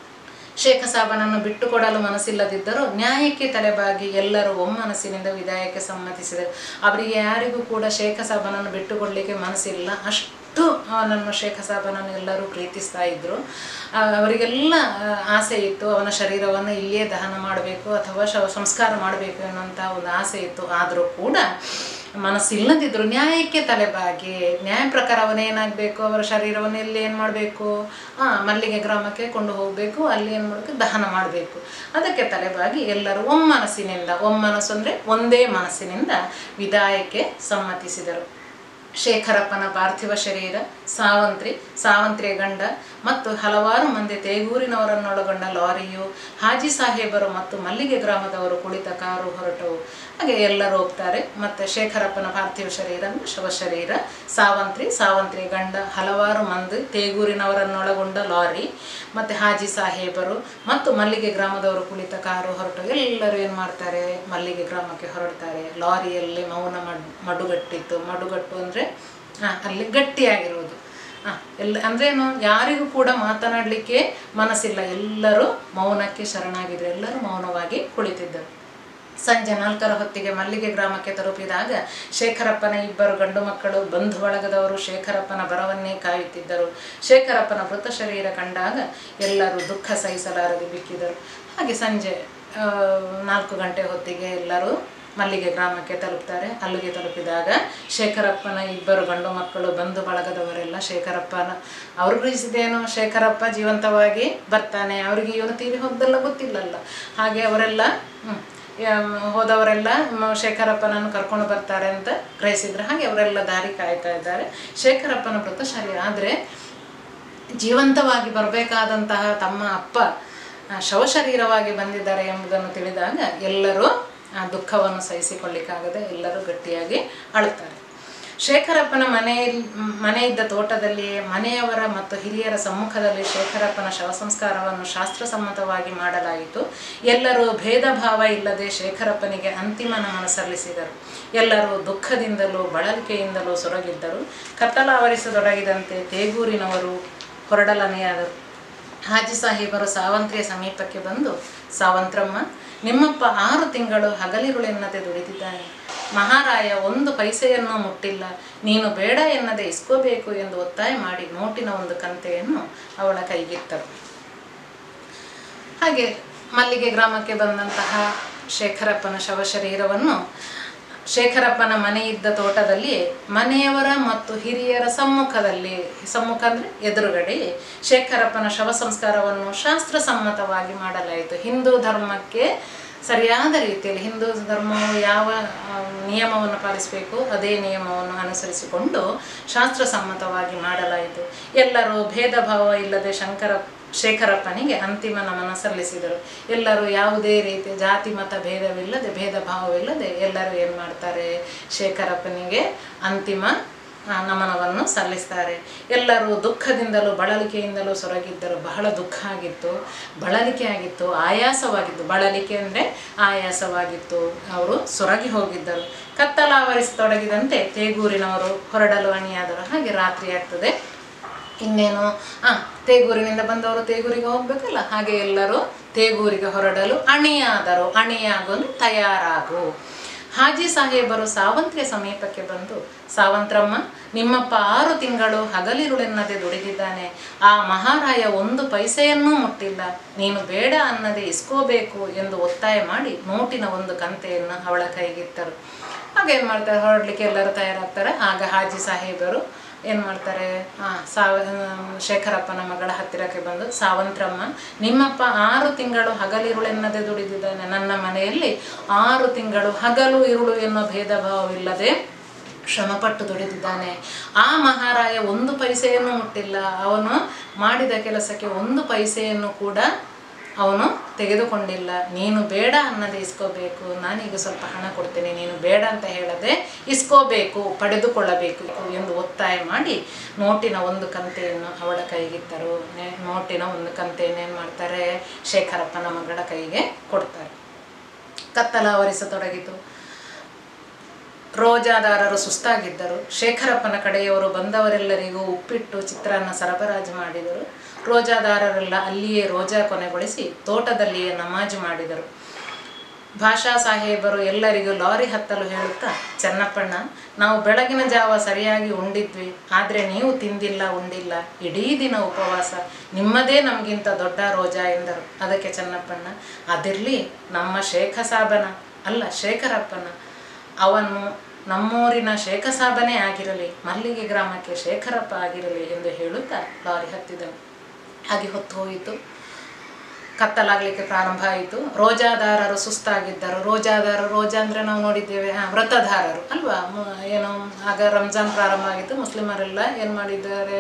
ಶೇಖ ಸಾಬನನ್ನು ಬಿಟ್ಟುಕೊಡಲು ಮನಸ್ಸಿಲ್ಲದಿದ್ದರೂ ನ್ಯಾಯಕ್ಕೆ ತಲೆಬಾಗಿ ಎಲ್ಲರೂ ಒಮ್ಮನಸ್ಸಿನಿಂದ ವಿದಾಯಕ್ಕೆ ಸಮ್ಮತಿಸಿದರು ಅವರಿಗೆ ಯಾರಿಗೂ ಕೂಡ ಶೇಖ ಸಾಬನನ್ನು ಬಿಟ್ಟುಕೊಡಲಿಕ್ಕೆ ಮನಸ್ಸಿಲ್ಲ ಅಷ್ಟು ಅವನನ್ನು ಶೇಖ ಸಾಬನನ್ನು ಎಲ್ಲರೂ ಪ್ರೀತಿಸ್ತಾ ಇದ್ದರು ಆ, ಅವರಿಗೆಲ್ಲ ಆ, ಆಸೆ ಇತ್ತು ಅವನ ಶರೀರವನ್ನು ಇಲ್ಲಿಯೇ ದಹನ ಮಾಡಬೇಕು ಅಥವಾ ಶವ ಸಂಸ್ಕಾರ ಮಾಡಬೇಕು ಎನ್ನುವಂಥ ಒಂದು ಆಸೆ ಇತ್ತು ಆದರೂ ಕೂಡ ಮನಸ್ಸಿಲ್ಲದಿದ್ದರು ನ್ಯಾಯಕ್ಕೆ ತಲೆಬಾಗಿ ನ್ಯಾಯ ಪ್ರಕಾರ ಅವನೇನಾಗಬೇಕು ಅವರ ಶರೀರವನ್ನು ಎಲ್ಲಿ ಏನು ಮಾಡಬೇಕು ಹಾಂ ಮಲ್ಲಿಗೆ ಗ್ರಾಮಕ್ಕೆ ಕೊಂಡು ಹೋಗಬೇಕು ಅಲ್ಲಿ ಏನು ಮಾಡಬೇಕು ದಹನ ಮಾಡಬೇಕು ಅದಕ್ಕೆ ತಲೆಬಾಗಿ ಎಲ್ಲರೂ ಒಮ್ಮನಸ್ಸಿನಿಂದ ಒಮ್ಮನಸ್ಸು ಅಂದರೆ ಒಂದೇ ಮನಸ್ಸಿನಿಂದ ವಿದಾಯಕ್ಕೆ ಸಮ್ಮತಿಸಿದರು ಶೇಖರಪ್ಪನ ಪಾರ್ಥಿವ ಶರೀರ ಸಾವಂತ್ರಿ ಸಾವಂತ್ರಿಯ ಗಂಡ ಮತ್ತು ಹಲವಾರು ಮಂದಿ ತೇಗೂರಿನವರನ್ನೊಳಗೊಂಡ ಲಾರಿಯು ಹಾಜಿ ಸಾಹೇಬರು ಮತ್ತು ಮಲ್ಲಿಗೆ ಗ್ರಾಮದವರು ಕುಳಿತ ಕಾರು ಹೊರಟವು ಹಾಗೆ ಎಲ್ಲರೂ ಹೋಗ್ತಾರೆ ಮತ್ತು ಶೇಖರಪ್ಪನ ಪಾರ್ಥಿವ ಶರೀರ ಅಂದ್ರೆ ಶವ ಶರೀರ ಸಾವಂತ್ರಿ ಸಾವಂತ್ರಿ ಗಂಡ ಹಲವಾರು ಮಂದಿ ತೇಗೂರಿನವರನ್ನೊಳಗೊಂಡ ಲಾರಿ ಮತ್ತು ಹಾಜಿ ಸಾಹೇಬರು ಮತ್ತು ಮಲ್ಲಿಗೆ ಗ್ರಾಮದವರು ಕುಳಿತ ಕಾರು ಹೊರಟು ಎಲ್ಲರೂ ಏನು ಮಾಡ್ತಾರೆ ಮಲ್ಲಿಗೆ ಗ್ರಾಮಕ್ಕೆ ಹೊರಡ್ತಾರೆ ಲಾರಿಯಲ್ಲಿ ಮೌನ ಮಡ್ ಮಡುಗಟ್ಟಿತ್ತು ಮಡುಗಟ್ಟು ಅಂದರೆ ಅಲ್ಲಿ ಗಟ್ಟಿಯಾಗಿರುವುದು ಹಾಂ ಎಲ್ಲ ಅಂದ್ರೇನು ಯಾರಿಗೂ ಕೂಡ ಮಾತನಾಡಲಿಕ್ಕೆ ಮನಸ್ಸಿಲ್ಲ ಎಲ್ಲರೂ ಮೌನಕ್ಕೆ ಶರಣಾಗಿದ್ರು ಎಲ್ಲರೂ ಮೌನವಾಗಿ ಕುಳಿತಿದ್ದರು ಸಂಜೆ ನಾಲ್ಕರ ಹೊತ್ತಿಗೆ ಮಲ್ಲಿಗೆ ಗ್ರಾಮಕ್ಕೆ ತಲುಪಿದಾಗ ಶೇಖರಪ್ಪನ ಇಬ್ಬರು ಗಂಡು ಮಕ್ಕಳು ಬಂಧು ಬಳಗದವರು ಶೇಖರಪ್ಪನ ಬರವನ್ನೇ ಕಾಯುತ್ತಿದ್ದರು ಶೇಖರಪ್ಪನ ಮೃತ ಶರೀರ ಕಂಡಾಗ ಎಲ್ಲರೂ ದುಃಖ ಸಹಿಸಲಾರದೆ ಬಿಕ್ಕಿದರು ಹಾಗೆ ಸಂಜೆ ಆ, ನಾಲ್ಕು ಗಂಟೆ ಹೊತ್ತಿಗೆ ಎಲ್ಲರೂ ಮಲ್ಲಿಗೆ ಗ್ರಾಮಕ್ಕೆ ತಲುಪ್ತಾರೆ ಅಲ್ಲಿಗೆ ತಲುಪಿದಾಗ ಶೇಖರಪ್ಪನ ಇಬ್ಬರು ಗಂಡು ಮಕ್ಕಳು ಬಂಧು ಬಳಗದವರೆಲ್ಲ ಶೇಖರಪ್ಪನ ಅವ್ರಿಗಿಸಿದೇನು ಶೇಖರಪ್ಪ ಜೀವಂತವಾಗಿ ಬರ್ತಾನೆ ಅವರಿಗೆ ಇವನು ತೀರಿ ಹೋದ್ದೆಲ್ಲ ಗೊತ್ತಿಲ್ಲಲ್ಲ ಹಾಗೆ ಅವರೆಲ್ಲ ಹ್ಮ್, ಯಾ- ಹೋದವರೆಲ್ಲ ಮ- ಶೇಖರಪ್ಪನನ್ನು ಕರ್ಕೊಂಡು ಬರ್ತಾರೆ ಅಂತ ಗ್ರಹಿಸಿದ್ರು ಹಾಗೆ ಅವರೆಲ್ಲ ದಾರಿ ಕಾಯ್ತಾ ಇದ್ದಾರೆ ಶೇಖರಪ್ಪನ ಮೃತ ಶರೀರ ಆದರೆ ಜೀವಂತವಾಗಿ ಬರಬೇಕಾದಂತಹ ತಮ್ಮ ಅಪ್ಪ ಆ, ಶವಶರೀರವಾಗಿ ಬಂದಿದ್ದಾರೆ ಎಂಬುದನ್ನು ತಿಳಿದಾಗ ಎಲ್ಲರೂ ಆ ದುಃಖವನ್ನು ಸಹಿಸಿಕೊಳ್ಳಿಕ್ಕಾಗದೆ ಎಲ್ಲರೂ ಗಟ್ಟಿಯಾಗಿ ಅಳುತ್ತಾರೆ ಶೇಖರಪ್ಪನ ಮನೆಯಲ್ಲಿ ಮನೆ ಇದ್ದ ತೋಟದಲ್ಲಿಯೇ ಮನೆಯವರ ಮತ್ತು ಹಿರಿಯರ ಸಮ್ಮುಖದಲ್ಲಿ ಶೇಖರಪ್ಪನ ಶವ ಸಂಸ್ಕಾರವನ್ನು ಶಾಸ್ತ್ರಸಮ್ಮತವಾಗಿ ಮಾಡಲಾಯಿತು ಎಲ್ಲರೂ ಭೇದ ಭಾವ ಇಲ್ಲದೆ ಶೇಖರಪ್ಪನಿಗೆ ಅಂತಿಮ ನಮನ ಸಲ್ಲಿಸಿದರು ಎಲ್ಲರೂ ದುಃಖದಿಂದಲೂ ಬಳಲಿಕೆಯಿಂದಲೂ ಸೊರಗಿದ್ದರು ಕತ್ತಲಾವರಿಸತೊಡಗಿದಂತೆ ತೇಗೂರಿನವರು ಹೊರಡಲನೆಯಾದರು ಹಾಜಿ ಸಾಹೇಬರು ಸಾವಂತ್ರಿಯ ಸಮೀಪಕ್ಕೆ ಬಂದು ಸಾವಂತ್ರಮ್ಮ ನಿಮ್ಮಪ್ಪ ಆರು ತಿಂಗಳು ಹಗಲಿರುಳೆನ್ನದೆ ದುಡಿದಿದ್ದಾನೆ ಮಹಾರಾಯ ಒಂದು ಪೈಸೆಯನ್ನು ಮುಟ್ಟಿಲ್ಲ ನೀನು ಬೇಡ ಎನ್ನದೆ ಇಸ್ಕೋಬೇಕು ಎಂದು ಒತ್ತಾಯ ಮಾಡಿ ನೋಟಿನ ಒಂದು ಕಂತೆಯನ್ನು ಅವಳ ಕೈಗಿತ್ತರು ಹಾಗೆ ಮಲ್ಲಿಗೆ ಗ್ರಾಮಕ್ಕೆ ಬಂದಂತಹ ಶೇಖರಪ್ಪನ ಶವಶರೀರವನ್ನು ಶೇಖರಪ್ಪನ ಮನೆ ಇದ್ದ ತೋಟದಲ್ಲಿ ಮನೆಯವರ ಮತ್ತು ಹಿರಿಯರ ಸಮ್ಮುಖದಲ್ಲಿ ಸಮ್ಮುಖ ಅಂದರೆ ಎದುರುಗಡೆ ಶೇಖರಪ್ಪನ ಶವ ಸಂಸ್ಕಾರವನ್ನು ಶಾಸ್ತ್ರಸಮ್ಮತವಾಗಿ ಮಾಡಲಾಯಿತು ಹಿಂದೂ ಧರ್ಮಕ್ಕೆ ಸರಿಯಾದ ರೀತಿಯಲ್ಲಿ ಹಿಂದೂ ಧರ್ಮವು ಯಾವ ಆ, ನಿಯಮವನ್ನು ಪಾಲಿಸಬೇಕು ಅದೇ ನಿಯಮವನ್ನು ಅನುಸರಿಸಿಕೊಂಡು ಶಾಸ್ತ್ರಸಮ್ಮತವಾಗಿ ಮಾಡಲಾಯಿತು ಎಲ್ಲರೂ ಭೇದ ಭಾವ ಇಲ್ಲದೆ ಶಂಕರ ಶೇಖರಪ್ಪನಿಗೆ ಅಂತಿಮ ನಮನ ಸಲ್ಲಿಸಿದರು ಎಲ್ಲರೂ ಯಾವುದೇ ರೀತಿ ಜಾತಿ ಮತ ಭೇದವಿಲ್ಲದೆ ಭೇದ ಭಾವವಿಲ್ಲದೆ ಎಲ್ಲರೂ ಏನು ಮಾಡ್ತಾರೆ ಶೇಖರಪ್ಪನಿಗೆ ಅಂತಿಮ ಆ, ನಮನವನ್ನು ಸಲ್ಲಿಸ್ತಾರೆ ಎಲ್ಲರೂ ದುಃಖದಿಂದಲೂ ಬಳಲಿಕೆಯಿಂದಲೂ ಸೊರಗಿದ್ದರು ಬಹಳ ದುಃಖ ಆಗಿತ್ತು ಬಳಲಿಕೆ ಆಗಿತ್ತು ಆಯಾಸವಾಗಿತ್ತು ಬಳಲಿಕೆ ಅಂದರೆ ಆಯಾಸವಾಗಿತ್ತು ಅವರು ಸೊರಗಿ ಹೋಗಿದ್ದರು ಕತ್ತಲಾವರಿಸತೊಡಗಿದಂತೆ ತೇಗೂರಿನವರು ಹೊರಡಲು ಅಣಿಯಾದರು ಹಾಗೆ ರಾತ್ರಿ ಆಗ್ತದೆ ಇನ್ನೇನು ಆ ತೇಗೂರಿನಿಂದ ಬಂದವರು ತೇಗೂರಿಗೆ ಹೋಗ್ಬೇಕಲ್ಲ ಹಾಗೆ ಎಲ್ಲರೂ ತೇಗೂರಿಗೆ ಹೊರಡಲು ಅಣಿಯಾದರು ಅಣಿಯಾಗು ಅಂದ್ರೆ ತಯಾರಾಗು ಹಾಜಿ ಸಾಹೇಬರು ಸಾವಂತ್ರಿಯ ಸಮೀಪಕ್ಕೆ ಬಂದು ಸಾವಂತ್ರಮ್ಮ ನಿಮ್ಮಪ್ಪ ಆರು ತಿಂಗಳು ಹಗಲಿರುಳೆನ್ನದೆ ದುಡಿದಿದ್ದಾನೆ ಆ ಮಹಾರಾಯ ಒಂದು ಪೈಸೆಯನ್ನೂ ಮುಟ್ಟಿಲ್ಲ ನೀನು ಬೇಡ ಅನ್ನದೆ ಇಸ್ಕೋಬೇಕು ಎಂದು ಒತ್ತಾಯ ಮಾಡಿ ನೋಟಿನ ಒಂದು ಕಂತೆಯನ್ನು ಅವಳ ಕೈಗಿತ್ತರು ಆಗ ಏನು ಮಾಡ್ತಾರೆ ಹೊರಡ್ಲಿಕ್ಕೆ ಎಲ್ಲರೂ ತಯಾರಾಗ್ತಾರೆ ಆಗ ಹಾಜಿ ಸಾಹೇಬರು ಏನು ಮಾಡ್ತಾರೆ ಆ, ಸಾವ ಶೇಖರಪ್ಪನ ಮಗಳ ಹತ್ತಿರಕ್ಕೆ ಬಂದು ಸಾವಂತ್ರಮ್ಮ ನಿಮ್ಮಪ್ಪ ಆರು ತಿಂಗಳು ಹಗಲಿರುಳೆನ್ನದೆ ದುಡಿದಿದ್ದಾನೆ ನನ್ನ ಮನೆಯಲ್ಲಿ ಆರು ತಿಂಗಳು ಹಗಲು ಇರುಳು ಎನ್ನೋ ಭೇದ ಭಾವವಿಲ್ಲದೆ ಶ್ರಮಪಟ್ಟು ದುಡಿದಿದ್ದಾನೆ ಆ ಮಹಾರಾಯ ಒಂದು ಪೈಸೆಯನ್ನು ಮುಟ್ಟಿಲ್ಲ ಅವನು ಮಾಡಿದ ಕೆಲಸಕ್ಕೆ ಒಂದು ಪೈಸೆಯನ್ನು ಕೂಡ ಅವನು ತೆಗೆದುಕೊಂಡಿಲ್ಲ ನೀನು ಬೇಡ ಅನ್ನದೆ ಇಸ್ಕೋಬೇಕು ನಾನೀಗ ಸ್ವಲ್ಪ ಹಣ ಕೊಡ್ತೇನೆ ನೀನು ಬೇಡ ಅಂತ ಹೇಳದೆ ಇಸ್ಕೋಬೇಕು ಪಡೆದುಕೊಳ್ಳಬೇಕು ಎಂದು ಒತ್ತಾಯ ಮಾಡಿ ನೋಟಿನ ಒಂದು ಕಂತೆಯನ್ನು ಅವಳ ಕೈಗಿತ್ತರು ನೆ- ನೋಟಿನ ಒಂದು ಕಂತೆಯನ್ನು ಏನು ಮಾಡ್ತಾರೆ ಶೇಖರಪ್ಪನ ಮಗಳ ಕೈಗೆ ಕೊಡ್ತಾರೆ ಕತ್ತಲಾವರಿಸತೊಡಗಿತು ರೋಜಾದಾರರು ಸುಸ್ತಾಗಿದ್ದರು ಶೇಖರಪ್ಪನ ಕಡೆಯವರು ಬಂದವರೆಲ್ಲರಿಗೂ ಉಪ್ಪಿಟ್ಟು ಚಿತ್ರಾನ್ನ ಸರಬರಾಜು ಮಾಡಿದರು ರೋಜಾದಾರರೆಲ್ಲ ಅಲ್ಲಿಯೇ ರೋಜಾ ಕೊನೆಗೊಳಿಸಿ ತೋಟದಲ್ಲಿಯೇ ನಮಾಜು ಮಾಡಿದರು ಭಾಷಾ ಸಾಹೇಬರು ಎಲ್ಲರಿಗೂ ಲಾರಿ ಹತ್ತಲು ಹೇಳುತ್ತಾ ಚೆನ್ನಪ್ಪಣ್ಣ ನಾವು ಬೆಳಗಿನ ಜಾವ ಸರಿಯಾಗಿ ಉಂಡಿದ್ವಿ ಆದರೆ ನೀವು ತಿಂದಿಲ್ಲ ಉಂಡಿಲ್ಲ ಇಡೀ ದಿನ ಉಪವಾಸ ನಿಮ್ಮದೇ ನಮಗಿಂತ ದೊಡ್ಡ ರೋಜಾ ಎಂದರು ಅದಕ್ಕೆ ಚೆನ್ನಪ್ಪಣ್ಣ ಅದಿರಲಿ ನಮ್ಮ ಶೇಖ ಸಾಬನ ಅಲ್ಲ ಶೇಖರಪ್ಪನ ಅವನು ನಮ್ಮೂರಿನ ಶೇಖಸಾಬನೇ ಆಗಿರಲಿ ಮಲ್ಲಿಗೆ ಗ್ರಾಮಕ್ಕೆ ಶೇಖರಪ್ಪ ಆಗಿರಲಿ ಎಂದು ಹೇಳುತ್ತಾ ಲಾರಿ ಹತ್ತಿದನು ಹಾಗೆ ಹೊತ್ತು ಹೋಯಿತು ಕತ್ತಲಾಗಲಿಕ್ಕೆ ಪ್ರಾರಂಭ ಆಯಿತು ರೋಜಾದಾರರು ಸುಸ್ತಾಗಿದ್ದರು ರೋಜಾದಾರರು ರೋಜಾ ಅಂದರೆ ನಾವು ನೋಡಿದ್ದೇವೆ ಆ, ವ್ರತಧಾರರು ಅಲ್ವಾ ಮು- ಏನು ಆಗ ರಂಜಾನ್ ಪ್ರಾರಂಭ ಆಗಿತ್ತು ಮುಸ್ಲಿಮರೆಲ್ಲ ಏನು ಮಾಡಿದ್ದಾರೆ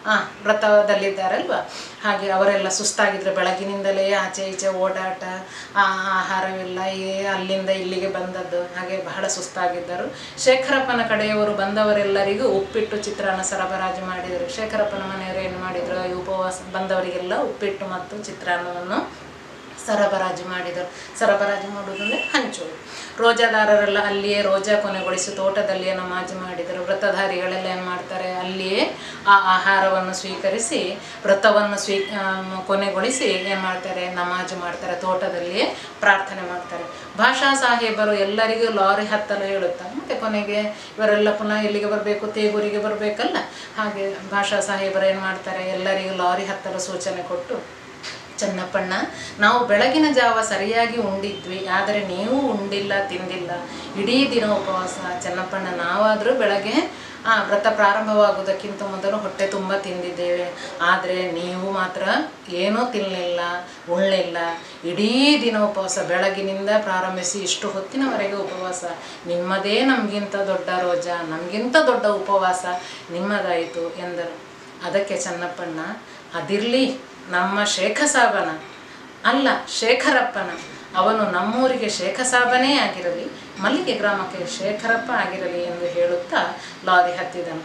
ಆ ವ್ರತದಲ್ಲಿದ್ದಾರಲ್ವ ಹಾಗೆ ಅವರೆಲ್ಲ ಸುಸ್ತಾಗಿದ್ರೆ ಬೆಳಗಿನಿಂದಲೇ ಆಚೆ ಈಚೆ ಓಡಾಟ ಆ ಆಹಾರವಿಲ್ಲ ಏ ಅಲ್ಲಿಂದ ಇಲ್ಲಿಗೆ ಬಂದದ್ದು ಹಾಗೆ ಬಹಳ ಸುಸ್ತಾಗಿದ್ದರು ಶೇಖರಪ್ಪನ ಕಡೆಯವರು ಬಂದವರೆಲ್ಲರಿಗೂ ಉಪ್ಪಿಟ್ಟು ಚಿತ್ರಾನ್ನ ಸರಬರಾಜು ಮಾಡಿದರು ಶೇಖರಪ್ಪನ ಮನೆಯವರು ಏನು ಮಾಡಿದರು ಈ ಉಪವಾಸ ಬಂದವರಿಗೆಲ್ಲ ಉಪ್ಪಿಟ್ಟು ಮತ್ತು ಚಿತ್ರಾನ್ನವನ್ನು ಸರಬರಾಜು ಮಾಡಿದರು ಸರಬರಾಜು ಮಾಡುವುದಂದರೆ ಹಂಚುವುದು ರೋಜಾದಾರರೆಲ್ಲ ಅಲ್ಲಿಯೇ ರೋಜಾ ಕೊನೆಗೊಳಿಸಿ ತೋಟದಲ್ಲಿಯೇ ನಮಾಜು ಮಾಡಿದರು ವ್ರತಧಾರಿಗಳೆಲ್ಲ ಏನು ಮಾಡ್ತಾರೆ ಅಲ್ಲಿಯೇ ಆ ಆಹಾರವನ್ನು ಸ್ವೀಕರಿಸಿ ವ್ರತವನ್ನು ಸ್ವೀ ಆಮ್, ಕೊನೆಗೊಳಿಸಿ ಏನು ಮಾಡ್ತಾರೆ ನಮಾಜು ಮಾಡ್ತಾರೆ ತೋಟದಲ್ಲಿಯೇ ಪ್ರಾರ್ಥನೆ ಮಾಡ್ತಾರೆ ಭಾಷಾ ಸಾಹೇಬರು ಎಲ್ಲರಿಗೂ ಲಾರಿ ಹತ್ತಲು ಹೇಳುತ್ತಾರೆ ಮತ್ತು ಕೊನೆಗೆ ಇವರೆಲ್ಲ ಪುನಃ ಎಲ್ಲಿಗೆ ಬರಬೇಕು ತೇಗೂರಿಗೆ ಬರಬೇಕಲ್ಲ ಹಾಗೆ ಭಾಷಾ ಸಾಹೇಬರು ಏನು ಮಾಡ್ತಾರೆ ಎಲ್ಲರಿಗೂ ಲಾರಿ ಹತ್ತಲು ಸೂಚನೆ ಕೊಟ್ಟು ಚನ್ನಪ್ಪಣ್ಣ ನಾವು ಬೆಳಗಿನ ಜಾವ ಸರಿಯಾಗಿ ಉಂಡಿದ್ವಿ ಆದರೆ ನೀವು ಉಂಡಿಲ್ಲ ತಿಂದಿಲ್ಲ ಇಡೀ ದಿನ ಉಪವಾಸ ಚನ್ನಪ್ಪಣ್ಣ ನಾವಾದರೂ ಬೆಳಗ್ಗೆ ಆ ವ್ರತ ಪ್ರಾರಂಭವಾಗುವುದಕ್ಕಿಂತ ಮೊದಲು ಹೊಟ್ಟೆ ತುಂಬ ತಿಂದಿದ್ದೇವೆ ಆದರೆ ನೀವು ಮಾತ್ರ ಏನೂ ತಿನ್ನಲಿಲ್ಲ ಉಣ್ಣಲಿಲ್ಲ ಇಡೀ ದಿನ ಉಪವಾಸ ಬೆಳಗಿನಿಂದ ಪ್ರಾರಂಭಿಸಿ ಇಷ್ಟು ಹೊತ್ತಿನವರೆಗೆ ಉಪವಾಸ ನಿಮ್ಮದೇ ನಮಗಿಂತ ದೊಡ್ಡ ರೋಜ ನಮಗಿಂತ ದೊಡ್ಡ ಉಪವಾಸ ನಿಮ್ಮದಾಯಿತು ಎಂದರು ಅದಕ್ಕೆ ಚನ್ನಪ್ಪಣ್ಣ ಅದಿರಲಿ ನಮ್ಮ ಶೇಖ ಸಾಬನ ಅಲ್ಲ ಶೇಖರಪ್ಪನ ಅವನು ನಮ್ಮೂರಿಗೆ ಶೇಖ ಸಾಬನೇ ಆಗಿರಲಿ ಮಲ್ಲಿಗೆ ಗ್ರಾಮಕ್ಕೆ ಶೇಖರಪ್ಪ ಆಗಿರಲಿ ಎಂದು ಹೇಳುತ್ತಾ ಲಾರಿ ಹತ್ತಿದನು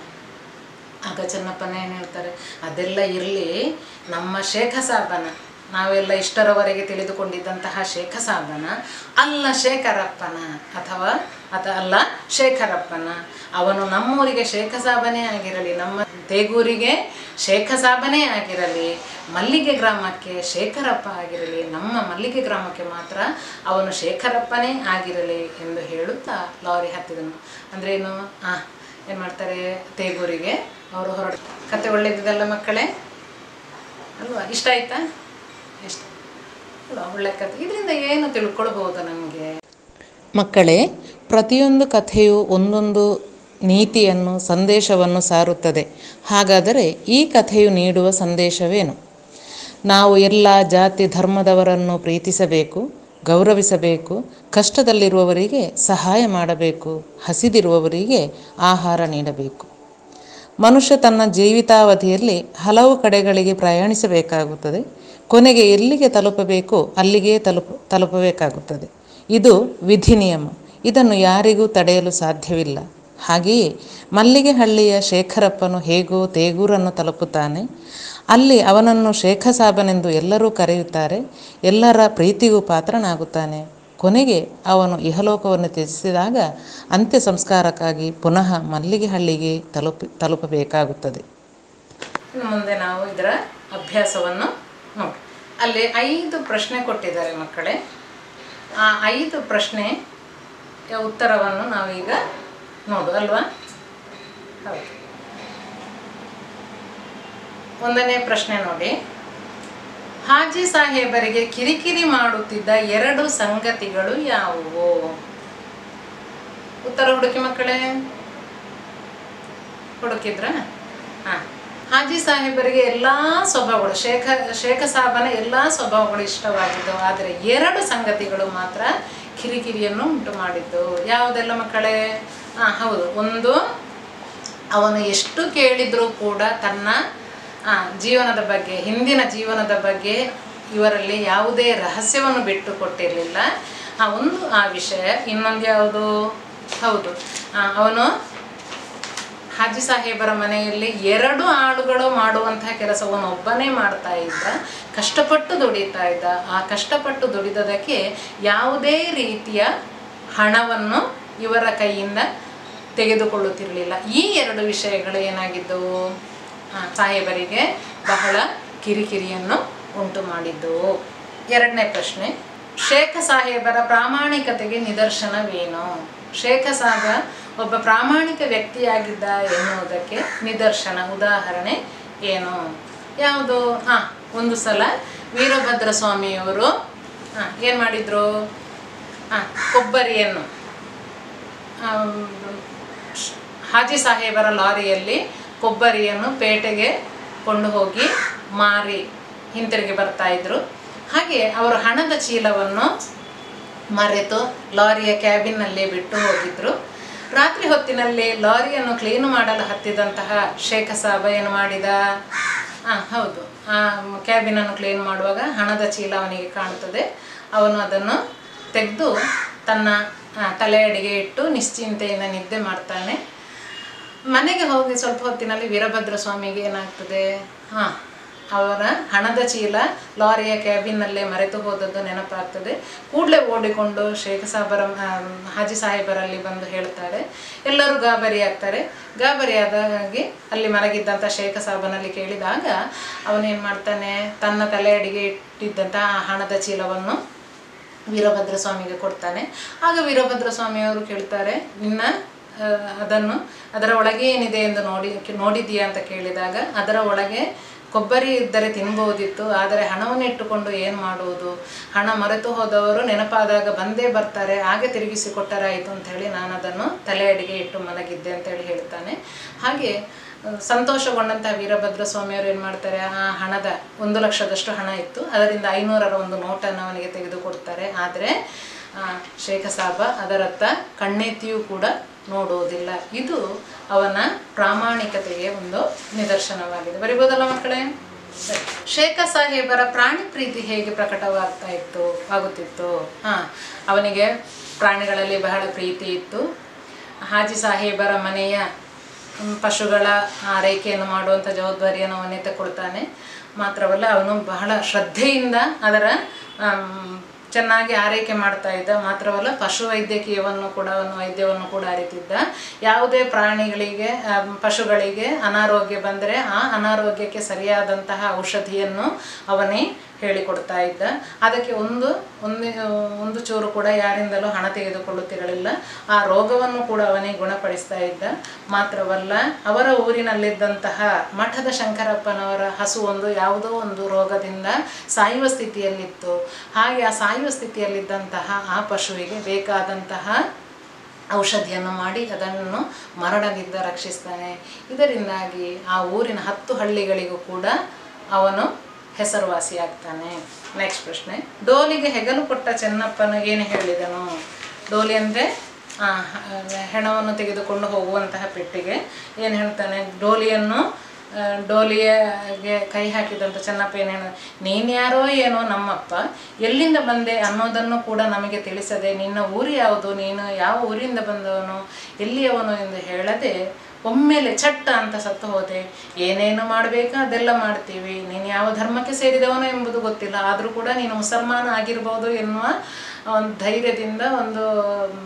ಆಗ ಚೆನ್ನಪ್ಪನ ಏನು ಹೇಳ್ತಾರೆ ಅದೆಲ್ಲ ಇರಲಿ ನಮ್ಮ ಶೇಖ ಸಾಬನ ನಾವೆಲ್ಲ ಇಷ್ಟರವರೆಗೆ ತಿಳಿದುಕೊಂಡಿದ್ದಂತಹ ಶೇಖ ಸಾಬನ ಅಲ್ಲ ಶೇಖರಪ್ಪನ ಅಥವಾ ಅಥ ಅಲ್ಲ ಶೇಖರಪ್ಪನ ಅವನು ನಮ್ಮೂರಿಗೆ ಶೇಖ ಸಾಬನೇ ಆಗಿರಲಿ ನಮ್ಮ ತೇಗೂರಿಗೆ ಶೇಖ ಸಾಬನೇ ಆಗಿರಲಿ ಮಲ್ಲಿಗೆ ಗ್ರಾಮಕ್ಕೆ ಶೇಖರಪ್ಪ ಆಗಿರಲಿ ನಮ್ಮ ಮಲ್ಲಿಗೆ ಗ್ರಾಮಕ್ಕೆ ಮಾತ್ರ ಅವನು ಶೇಖರಪ್ಪನೇ ಆಗಿರಲಿ ಎಂದು ಹೇಳುತ್ತಾ ಲಾರಿ ಹತ್ತಿದನು ಅಂದ್ರೇನು ಆ ಏನು ಮಾಡ್ತಾರೆ ತೇಗೂರಿಗೆ ಅವರು ಹೊರಟ ಕತೆ ಒಳ್ಳೇದಿದಲ್ಲ ಮಕ್ಕಳೇ ಅಲ್ವಾ ಇಷ್ಟ ಆಯ್ತಾ ಇಷ್ಟ ಅಲ್ವಾ ಒಳ್ಳೆ ಕತೆ ಇದರಿಂದ ಏನು ತಿಳ್ಕೊಳ್ಬೋದು ನಮಗೆ ಮಕ್ಕಳೇ ಪ್ರತಿಯೊಂದು ಕಥೆಯು ಒಂದೊಂದು ನೀತಿಯನ್ನು ಸಂದೇಶವನ್ನು ಸಾರುತ್ತದೆ ಹಾಗಾದರೆ ಈ ಕಥೆಯು ನೀಡುವ ಸಂದೇಶವೇನು ನಾವು ಎಲ್ಲ ಜಾತಿ ಧರ್ಮದವರನ್ನು ಪ್ರೀತಿಸಬೇಕು ಗೌರವಿಸಬೇಕು ಕಷ್ಟದಲ್ಲಿರುವವರಿಗೆ ಸಹಾಯ ಮಾಡಬೇಕು ಹಸಿದಿರುವವರಿಗೆ ಆಹಾರ ನೀಡಬೇಕು ಮನುಷ್ಯ ತನ್ನ ಜೀವಿತಾವಧಿಯಲ್ಲಿ ಹಲವು ಕಡೆಗಳಿಗೆ ಪ್ರಯಾಣಿಸಬೇಕಾಗುತ್ತದೆ ಕೊನೆಗೆ ಎಲ್ಲಿಗೆ ತಲುಪಬೇಕು ಅಲ್ಲಿಗೆ ತಲುಪ ತಲುಪಬೇಕಾಗುತ್ತದೆ ಇದು ವಿಧಿ ನಿಯಮ ಇದನ್ನು ಯಾರಿಗೂ ತಡೆಯಲು ಸಾಧ್ಯವಿಲ್ಲ ಹಾಗೆಯೇ ಮಲ್ಲಿಗೆಹಳ್ಳಿಯ ಶೇಖರಪ್ಪನು ಹೇಗೋ ತೇಗೂರನ್ನು ತಲುಪುತ್ತಾನೆ ಅಲ್ಲಿ ಅವನನ್ನು ಶೇಖ ಸಾಬನೆಂದು ಎಲ್ಲರೂ ಕರೆಯುತ್ತಾರೆ ಎಲ್ಲರ ಪ್ರೀತಿಗೂ ಪಾತ್ರನಾಗುತ್ತಾನೆ ಕೊನೆಗೆ ಅವನು ಇಹಲೋಕವನ್ನು ತ್ಯಜಿಸಿದಾಗ ಅಂತ್ಯ ಸಂಸ್ಕಾರಕ್ಕಾಗಿ ಪುನಃ ಮಲ್ಲಿಗೆಹಳ್ಳಿಗೆ ತಲುಪಿ ತಲುಪಬೇಕಾಗುತ್ತದೆ ಇನ್ನು ಮುಂದೆ ನಾವು ಇದರ ಅಭ್ಯಾಸವನ್ನು ನೋಡಿ ಅಲ್ಲಿ ಐದು ಪ್ರಶ್ನೆ ಕೊಟ್ಟಿದ್ದಾರೆ ಮಕ್ಕಳೇ ಆ ಐದು ಪ್ರಶ್ನೆ ಉತ್ತರವನ್ನು ನಾವೀಗ ನೋಡು ಅಲ್ವಾ ಹೌದು ಒಂದನೇ ಪ್ರಶ್ನೆ ನೋಡಿ ಹಾಜಿ ಸಾಹೇಬರಿಗೆ ಕಿರಿಕಿರಿ ಮಾಡುತ್ತಿದ್ದ ಎರಡು ಸಂಗತಿಗಳು ಯಾವುವು ಉತ್ತರ ಹುಡುಕಿ ಮಕ್ಕಳೇ ಹುಡುಕಿದ್ರ ಹಾಂ ಹಾಜಿ ಸಾಹೇಬರಿಗೆ ಎಲ್ಲ ಸ್ವಭಾವಗಳು ಶೇಖ ಶೇಖ ಸಾಹಬನ ಎಲ್ಲ ಸ್ವಭಾವಗಳು ಇಷ್ಟವಾಗಿದ್ದವು ಆದರೆ ಎರಡು ಸಂಗತಿಗಳು ಮಾತ್ರ ಕಿರಿಕಿರಿಯನ್ನು ಉಂಟು ಮಾಡಿದ್ದು ಯಾವುದೆಲ್ಲ ಮಕ್ಕಳೇ ಹಾಂ ಹೌದು ಒಂದು ಅವನು ಎಷ್ಟು ಕೇಳಿದರೂ ಕೂಡ ತನ್ನ ಆ, ಜೀವನದ ಬಗ್ಗೆ ಹಿಂದಿನ ಜೀವನದ ಬಗ್ಗೆ ಇವರಲ್ಲಿ ಯಾವುದೇ ರಹಸ್ಯವನ್ನು ಬಿಟ್ಟು ಕೊಟ್ಟಿರಲಿಲ್ಲ ಆ ಒಂದು ಆ ವಿಷಯ ಇನ್ನೊಂದು ಯಾವುದು ಹೌದು ಆ, ಅವನು ಹಾಜಿ ಸಾಹೇಬರ ಮನೆಯಲ್ಲಿ ಎರಡು ಆಳುಗಳು ಮಾಡುವಂತಹ ಕೆಲಸವನ್ನು ಒಬ್ಬನೇ ಮಾಡ್ತಾ ಇದ್ದ ಕಷ್ಟಪಟ್ಟು ದುಡಿತಾ ಇದ್ದ ಆ ಕಷ್ಟಪಟ್ಟು ದುಡಿದದಕ್ಕೆ ಯಾವುದೇ ರೀತಿಯ ಹಣವನ್ನು ಇವರ ಕೈಯಿಂದ ತೆಗೆದುಕೊಳ್ಳುತ್ತಿರಲಿಲ್ಲ ಈ ಎರಡು ವಿಷಯಗಳು ಏನಾಗಿದ್ದವು ಆ, ಸಾಹೇಬರಿಗೆ ಬಹಳ ಕಿರಿಕಿರಿಯನ್ನು ಉಂಟು ಮಾಡಿದ್ದವು ಎರಡನೇ ಪ್ರಶ್ನೆ ಶೇಖ ಸಾಹೇಬರ ಪ್ರಾಮಾಣಿಕತೆಗೆ ನಿದರ್ಶನವೇನು ಶೇಖ ಸಾಹೇಬ ಒಬ್ಬ ಪ್ರಾಮಾಣಿಕ ವ್ಯಕ್ತಿಯಾಗಿದ್ದ ಎನ್ನುವುದಕ್ಕೆ ನಿದರ್ಶನ ಉದಾಹರಣೆ ಏನು ಯಾವುದು ಹಾಂ ಒಂದು ಸಲ ವೀರಭದ್ರ ಸ್ವಾಮಿಯವರು ಹಾಂ ಏನು ಮಾಡಿದರು ಹಾಂ ಕೊಬ್ಬರಿಯನ್ನು ಆಮ್, ಶ್- ಹಾಜಿ ಸಾಹೇಬರ ಲಾರಿಯಲ್ಲಿ ಕೊಬ್ಬರಿಯನ್ನು ಪೇಟೆಗೆ ಕೊಂಡು ಹೋಗಿ ಮಾರಿ ಹಿಂತಿರುಗಿ ಬರ್ತಾ ಇದ್ರು ಹಾಗೆ ಅವರು ಹಣದ ಚೀಲವನ್ನು ಮರೆತು ಲಾರಿಯ ಕ್ಯಾಬಿನ್ನಲ್ಲೇ ಬಿಟ್ಟು ಹೋಗಿದ್ರು ರಾತ್ರಿ ಹೊತ್ತಿನಲ್ಲಿ ಲಾರಿಯನ್ನು ಕ್ಲೀನು ಮಾಡಲು ಹತ್ತಿದಂತಹ ಶೇಖ ಸಾಬ ಏನು ಮಾಡಿದ ಹಾಂ ಹೌದು ಆ ಕ್ಯಾಬಿನನ್ನು ಕ್ಲೀನ್ ಮಾಡುವಾಗ ಹಣದ ಚೀಲ ಅವನಿಗೆ ಕಾಣುತ್ತದೆ ಅವನು ಅದನ್ನು ತೆಗೆದು ತನ್ನ ಆ, ತಲೆಯಡಿಗೆ ಇಟ್ಟು ನಿಶ್ಚಿಂತೆಯಿಂದ ನಿದ್ದೆ ಮಾಡ್ತಾನೆ ಮನೆಗೆ ಹೋಗಿ ಸ್ವಲ್ಪ ಹೊತ್ತಿನಲ್ಲಿ ವೀರಭದ್ರ ಸ್ವಾಮಿಗೆ ಏನಾಗ್ತದೆ ಹಾಂ ಅವರ ಹಣದ ಚೀಲ ಲಾರಿಯ ಕ್ಯಾಬಿನಲ್ಲೇ ಮರೆತು ಹೋದದ್ದು ನೆನಪಾಗ್ತದೆ ಕೂಡಲೇ ಓಡಿಕೊಂಡು ಶೇಖ ಸಾಬರ ಆ, ಹಾಜಿ ಸಾಹೇಬರಲ್ಲಿ ಬಂದು ಹೇಳ್ತಾರೆ ಎಲ್ಲರೂ ಗಾಬರಿ ಆಗ್ತಾರೆ ಗಾಬರಿಯಾದಾಗಿ ಅಲ್ಲಿ ಮಲಗಿದ್ದಂಥ ಶೇಖ ಸಾಬನಲ್ಲಿ ಕೇಳಿದಾಗ ಅವನೇನು ಮಾಡ್ತಾನೆ ತನ್ನ ತಲೆಯಡಿಗೆ ಇಟ್ಟಿದ್ದಂಥ ಆ ಹಣದ ಚೀಲವನ್ನು ವೀರಭದ್ರ ಸ್ವಾಮಿಗೆ ಕೊಡ್ತಾನೆ ಆಗ ವೀರಭದ್ರ ಸ್ವಾಮಿಯವರು ಕೇಳ್ತಾರೆ ನಿನ್ನ ಆ, ಅದನ್ನು ಅದರ ಒಳಗೆ ಏನಿದೆ ಎಂದು ನೋಡಿ ನೋಡಿದೀಯಾ ಅಂತ ಕೇಳಿದಾಗ ಅದರ ಒಳಗೆ ಕೊಬ್ಬರಿ ಇದ್ದರೆ ತಿನ್ಬಹುದಿತ್ತು ಆದರೆ ಹಣವನ್ನು ಇಟ್ಟುಕೊಂಡು ಏನು ಮಾಡುವುದು ಹಣ ಮರೆತು ಹೋದವರು ನೆನಪಾದಾಗ ಬಂದೇ ಬರ್ತಾರೆ ಹಾಗೆ ತಿರುಗಿಸಿ ಕೊಟ್ಟರಾಯಿತು ಅಂತ ಹೇಳಿ ನಾನು ಅದನ್ನು ತಲೆ ಅಡಿಗೆ ಇಟ್ಟು ಮಲಗಿದ್ದೆ ಅಂತೇಳಿ ಹೇಳ್ತಾನೆ ಹಾಗೆ ಆ, ಸಂತೋಷಗೊಂಡಂತಹ ವೀರಭದ್ರ ಸ್ವಾಮಿಯವರು ಏನು ಮಾಡ್ತಾರೆ ಆ ಹಣದ ಒಂದು ಲಕ್ಷದಷ್ಟು ಹಣ ಇತ್ತು ಅದರಿಂದ ಐನೂರರ ಒಂದು ನೋಟನ್ನು ಅವನಿಗೆ ತೆಗೆದುಕೊಡ್ತಾರೆ ಆದರೆ ಆ, ಶೇಖ ಸಾಬ ಅದರತ್ತ ಕಣ್ಣೆತ್ತಿಯೂ ಕೂಡ ನೋಡುವುದಿಲ್ಲ ಇದು ಅವನ ಪ್ರಾಮಾಣಿಕತೆಗೆ ಒಂದು ನಿದರ್ಶನವಾಗಿದೆ ಬರಿಬೋದಲ್ಲ ಮಕ್ಕಳೇ ಸರಿ. ಶೇಖ ಸಾಹೇಬರ ಪ್ರಾಣಿ ಪ್ರೀತಿ ಹೇಗೆ ಪ್ರಕಟವಾಗ್ತಾ ಇತ್ತು ಆಗುತ್ತಿತ್ತು ಹಾ ಅವನಿಗೆ ಪ್ರಾಣಿಗಳಲ್ಲಿ ಬಹಳ ಪ್ರೀತಿ ಇತ್ತು ಹಾಜಿ ಸಾಹೇಬರ ಮನೆಯ ಮ್, ಪಶುಗಳ ಆರೈಕೆಯನ್ನು ಮಾಡುವಂಥ ಜವಾಬ್ದಾರಿಯನ್ನು ಅವನೇ ತಗೊಳ್ತಾನೆ ಮಾತ್ರವಲ್ಲ ಅವನು ಬಹಳ ಶ್ರದ್ಧೆಯಿಂದ ಅದರ ಆಮ್, ಚೆನ್ನಾಗಿ ಆರೈಕೆ ಮಾಡ್ತಾ ಇದ್ದ ಮಾತ್ರವಲ್ಲ ಪಶು ವೈದ್ಯಕೀಯವನ್ನು ಕೂಡ ಅವನು ವೈದ್ಯವನ್ನು ಕೂಡ ಅರಿತಿದ್ದ ಯಾವುದೇ ಪ್ರಾಣಿಗಳಿಗೆ ಆಮ್, ಪಶುಗಳಿಗೆ ಅನಾರೋಗ್ಯ ಬಂದರೆ ಆ ಅನಾರೋಗ್ಯಕ್ಕೆ ಸರಿಯಾದಂತಹ ಔಷಧಿಯನ್ನು ಅವನೇ ಹೇಳಿಕೊಡ್ತಾ ಇದ್ದ ಅದಕ್ಕೆ ಒಂದು ಒಂದು ಒಂದು ಚೂರು ಕೂಡ ಯಾರಿಂದಲೂ ಹಣ ತೆಗೆದುಕೊಳ್ಳುತ್ತಿರಲಿಲ್ಲ ಆ ರೋಗವನ್ನು ಕೂಡ ಅವನೇ ಗುಣಪಡಿಸ್ತಾ ಇದ್ದ ಮಾತ್ರವಲ್ಲ ಅವರ ಊರಿನಲ್ಲಿದ್ದಂತಹ ಮಠದ ಶಂಕರಪ್ಪನವರ ಹಸು ಒಂದು ಯಾವುದೋ ಒಂದು ರೋಗದಿಂದ ಸಾಯುವ ಸ್ಥಿತಿಯಲ್ಲಿತ್ತು ಹಾಗೆ ಆ ಸಾಯುವ ಸ್ಥಿತಿಯಲ್ಲಿದ್ದಂತಹ ಆ ಪಶುವಿಗೆ ಬೇಕಾದಂತಹ ಔಷಧಿಯನ್ನು ಮಾಡಿ ಅದನ್ನು ಮರಣದಿಂದ ರಕ್ಷಿಸ್ತಾನೆ ಇದರಿಂದಾಗಿ ಆ ಊರಿನ ಹತ್ತು ಹಳ್ಳಿಗಳಿಗೂ ಕೂಡ ಅವನು ಹೆಸರುವಾಸಿಯಾಗ್ತಾನೆ ನೆಕ್ಸ್ಟ್ ಪ್ರಶ್ನೆ ಡೋಲಿಗೆ ಹೆಗಲು ಕೊಟ್ಟ ಚೆನ್ನಪ್ಪನು ಏನು ಹೇಳಿದನು ಡೋಲಿ ಅಂದರೆ ಹೆಣವನ್ನು ತೆಗೆದುಕೊಂಡು ಹೋಗುವಂತಹ ಪೆಟ್ಟಿಗೆ ಏನು ಹೇಳ್ತಾನೆ ಡೋಲಿಯನ್ನು ಆ, ಡೋಲಿಯಗೆ ಕೈ ಹಾಕಿದಂಥ ಚೆನ್ನಪ್ಪ ಏನು ಹೇಳ ನೀನ್ಯಾರೋ ಏನೋ ನಮ್ಮಪ್ಪ ಎಲ್ಲಿಂದ ಬಂದೆ ಅನ್ನೋದನ್ನು ಕೂಡ ನಮಗೆ ತಿಳಿಸದೆ ನಿನ್ನ ಊರು ಯಾವುದು ನೀನು ಯಾವ ಊರಿಂದ ಬಂದವನು ಎಲ್ಲಿಯವನು ಎಂದು ಹೇಳದೆ ಒಮ್ಮೆಲೆ ಚಟ್ಟ ಅಂತ ಸತ್ತು ಹೋದೆ ಏನೇನು ಮಾಡಬೇಕು ಅದೆಲ್ಲ ಮಾಡ್ತೀವಿ ನೀನು ಯಾವ ಧರ್ಮಕ್ಕೆ ಸೇರಿದವನು ಎಂಬುದು ಗೊತ್ತಿಲ್ಲ ಆದರೂ ಕೂಡ ನೀನು ಮುಸಲ್ಮಾನ ಆಗಿರ್ಬೋದು ಎನ್ನುವ ಒಂದು ಧೈರ್ಯದಿಂದ ಒಂದು ಮ್,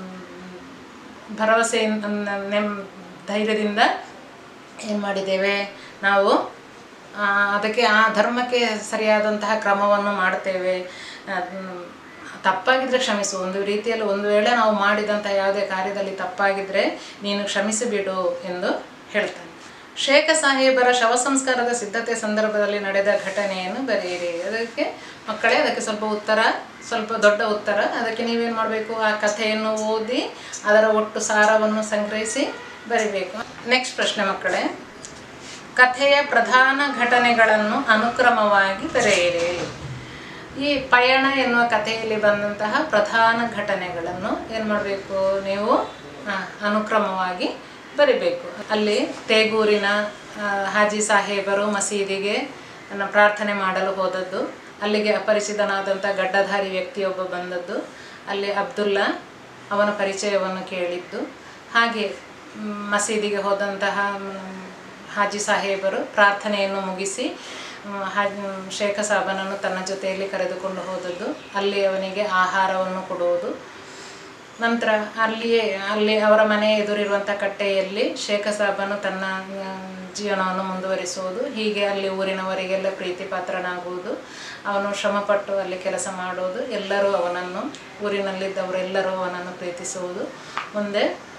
ಭರವಸೆಯಿಂದ ನೆಮ್ ಧೈರ್ಯದಿಂದ ಏನು ಮಾಡಿದ್ದೇವೆ ನಾವು ಆ, ಅದಕ್ಕೆ ಆ ಧರ್ಮಕ್ಕೆ ಸರಿಯಾದಂತಹ ಕ್ರಮವನ್ನು ಮಾಡ್ತೇವೆ ಅದ್ನ ತಪ್ಪಾಗಿದ್ದರೆ ಕ್ಷಮಿಸು ಒಂದು ರೀತಿಯಲ್ಲಿ ಒಂದು ವೇಳೆ ನಾವು ಮಾಡಿದಂಥ ಯಾವುದೇ ಕಾರ್ಯದಲ್ಲಿ ತಪ್ಪಾಗಿದ್ದರೆ ನೀನು ಕ್ಷಮಿಸಿಬಿಡು ಎಂದು ಹೇಳ್ತಾನೆ ಶೇಖ ಸಾಹೇಬರ ಶವ ಸಂಸ್ಕಾರದ ಸಿದ್ಧತೆ ಸಂದರ್ಭದಲ್ಲಿ ನಡೆದ ಘಟನೆಯನ್ನು ಬರೆಯಿರಿ ಅದಕ್ಕೆ ಮಕ್ಕಳೇ ಅದಕ್ಕೆ ಸ್ವಲ್ಪ ಉತ್ತರ ಸ್ವಲ್ಪ ದೊಡ್ಡ ಉತ್ತರ ಅದಕ್ಕೆ ನೀವೇನು ಮಾಡಬೇಕು ಆ ಕಥೆಯನ್ನು ಓದಿ ಅದರ ಒಟ್ಟು ಸಾರವನ್ನು ಸಂಗ್ರಹಿಸಿ ಬರಿಬೇಕು ನೆಕ್ಸ್ಟ್ ಪ್ರಶ್ನೆ ಮಕ್ಕಳೇ ಕಥೆಯ ಪ್ರಧಾನ ಘಟನೆಗಳನ್ನು ಅನುಕ್ರಮವಾಗಿ ಬರೆಯಿರಿ ಈ ಪಯಣ ಎನ್ನುವ ಕಥೆಯಲ್ಲಿ ಬಂದಂತಹ ಪ್ರಧಾನ ಘಟನೆಗಳನ್ನು ಏನು ಮಾಡಬೇಕು ನೀವು ಆ, ಅನುಕ್ರಮವಾಗಿ ಬರಿಬೇಕು ಅಲ್ಲಿ ತೇಗೂರಿನ ಆ, ಹಾಜಿ ಸಾಹೇಬರು ಮಸೀದಿಗೆ ಅನ್ನ ಪ್ರಾರ್ಥನೆ ಮಾಡಲು ಹೋದದ್ದು ಅಲ್ಲಿಗೆ ಅಪರಿಚಿತನಾದಂಥ ಗಡ್ಡಧಾರಿ ವ್ಯಕ್ತಿಯೊಬ್ಬ ಬಂದದ್ದು ಅಲ್ಲಿ ಅಬ್ದುಲ್ಲಾ ಅವನ ಪರಿಚಯವನ್ನು ಕೇಳಿದ್ದು ಹಾಗೆ ಮ್, ಮಸೀದಿಗೆ ಹೋದಂತಹ ಮ್, ಹಾಜಿ ಸಾಹೇಬರು ಪ್ರಾರ್ಥನೆಯನ್ನು ಮುಗಿಸಿ ಮ್, ಹಾಜ್ ಶೇಖ ಸಾಬನನ್ನು ತನ್ನ ಜೊತೆಯಲ್ಲಿ ಕರೆದುಕೊಂಡು ಹೋದದ್ದು ಅಲ್ಲಿ ಅವನಿಗೆ ಆಹಾರವನ್ನು ಕೊಡುವುದು ನಂತರ ಅಲ್ಲಿಯೇ ಅಲ್ಲಿ ಅವರ ಮನೆ ಎದುರಿರುವಂಥ ಕಟ್ಟೆಯಲ್ಲಿ ಶೇಖ ಸಾಬನು ತನ್ನ ಆ, ಜೀವನವನ್ನು ಮುಂದುವರಿಸುವುದು ಹೀಗೆ ಅಲ್ಲಿ ಊರಿನವರಿಗೆಲ್ಲ ಪ್ರೀತಿ ಪಾತ್ರನಾಗುವುದು ಅವನು ಶ್ರಮಪಟ್ಟು ಅಲ್ಲಿ ಕೆಲಸ ಮಾಡುವುದು ಎಲ್ಲರೂ ಅವನನ್ನು ಊರಿನಲ್ಲಿದ್ದವರೆಲ್ಲರೂ ಅವನನ್ನು ಪ್ರೀತಿಸುವುದು ಮುಂದೆ